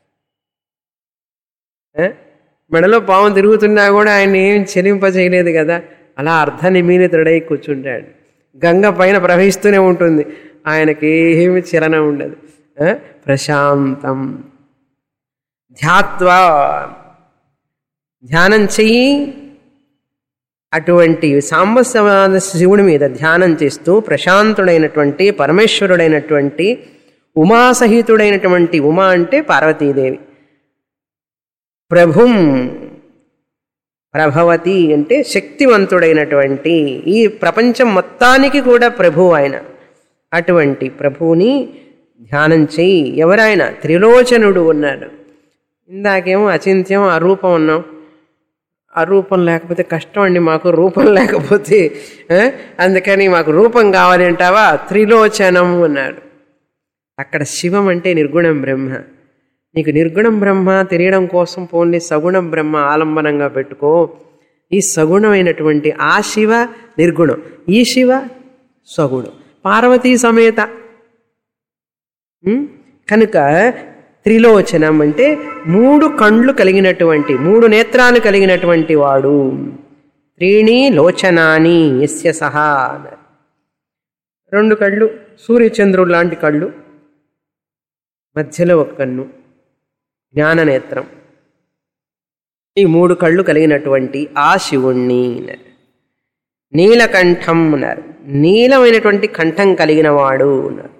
ఏ? మెడలో పాము తిరుగుతున్నా కూడా ఆయన ఏం చెలింప చేయలేదు కదా అలా అర్ధ నిమీలితుడై కూర్చుంటాడు గంగ పైన ప్రవహిస్తూనే ఉంటుంది ఆయనకి ఏమి చలనం ఉండదు ఏ? ప్రశాంతం ధ్యాత్వా ధ్యానం చెయ్యి అటువంటి సాంబసవాద శివుడి మీద ధ్యానం చేస్తూ ప్రశాంతుడైనటువంటి పరమేశ్వరుడైనటువంటి ఉమాసహితుడైనటువంటి ఉమా అంటే పార్వతీదేవి ప్రభుం ప్రభవతి అంటే శక్తివంతుడైనటువంటి ఈ ప్రపంచం మొత్తానికి కూడా ప్రభు ఆయన అటువంటి ప్రభువుని ధ్యానం చెయ్యి ఎవరైనా త్రిలోచనుడు ఉన్నాడు ఇందాకేమో అచింత్యం అరూపం ఉన్నాం అరూపం లేకపోతే కష్టం అండి మాకు రూపం లేకపోతే ఆ? అందుకని మాకు రూపం కావాలి అంటావా త్రిలోచనం అన్నాడు అక్కడ శివం అంటే నిర్గుణం బ్రహ్మ నీకు నిర్గుణం బ్రహ్మ తెలియడం కోసం పోన్లీ సగుణం బ్రహ్మ ఆలంబనంగా పెట్టుకో ఈ సగుణమైనటువంటి ఆ శివ నిర్గుణం ఈ శివ సగుణం పార్వతీ సమేత ఉం? కనుక త్రిలోచనం అంటే మూడు కండ్లు కలిగినటువంటి మూడు నేత్రాలు కలిగినటువంటి వాడు త్రీణి లోచనాని ఎస్య సహా అన్నారు. రెండు కళ్ళు సూర్యచంద్రుడు లాంటి కళ్ళు మధ్యలో ఒక కన్ను జ్ఞాననేత్రం ఈ మూడు కళ్ళు కలిగినటువంటి ఆ శివుణ్ణి అన్నారు. నీలకంఠం అన్నారు నీలమైనటువంటి కంఠం కలిగిన వాడు అన్నారు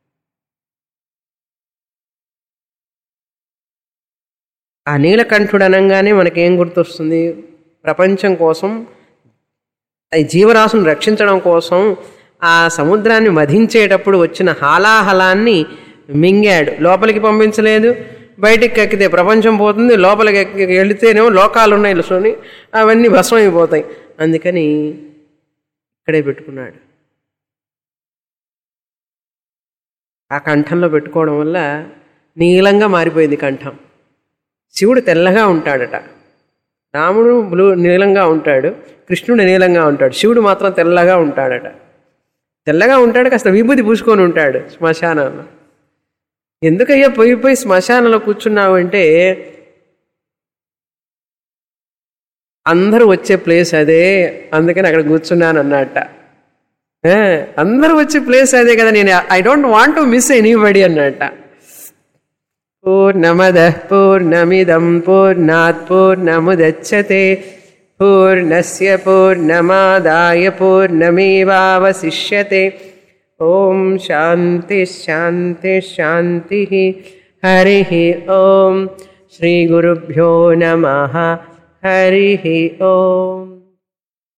ఆ నీలకంఠుడు అనగానే మనకేం గుర్తొస్తుంది ప్రపంచం కోసం ఈ జీవరాశులను రక్షించడం కోసం ఆ సముద్రాన్ని మధించేటప్పుడు వచ్చిన హాలాహలాన్ని మింగాడు లోపలికి పంపించలేదు బయటికి ఎక్కితే ప్రపంచం పోతుంది లోపలికి ఎక్కి వెళితేనేమో లోకాలు ఉన్నాయి ఇలుసుని అవన్నీ భస్మం అయిపోతాయి అందుకని ఇక్కడే పెట్టుకున్నాడు ఆ కంఠంలో పెట్టుకోవడం వల్ల నీలంగా మారిపోయింది కంఠం శివుడు తెల్లగా ఉంటాడట రాముడు బ్లూ నీలంగా ఉంటాడు కృష్ణుడు నీలంగా ఉంటాడు శివుడు మాత్రం తెల్లగా ఉంటాడట తెల్లగా ఉంటాడు కాస్త విభూతి పూసుకొని ఉంటాడు శ్మశానంలో ఎందుకయ్యా పోయి పోయి శ్మశానంలో కూర్చున్నావు అంటే అందరూ వచ్చే ప్లేస్ అదే అందుకని అక్కడ కూర్చున్నాను అన్నట్ట ఏ, అందరూ వచ్చే ప్లేస్ అదే కదా నేను I don't want to miss anybody అన్నట్ట పూర్ణమద పూర్ణమిదం పూర్ణాత్ పూర్ణముదచ్చతే పూర్ణస్య పూర్ణమాదాయ పూర్ణమేవావశిష్యతే ఓం శాంతి శాంతి శాంతి హరి ఓం శ్రీ గురుభ్యో నమ హరి ఓం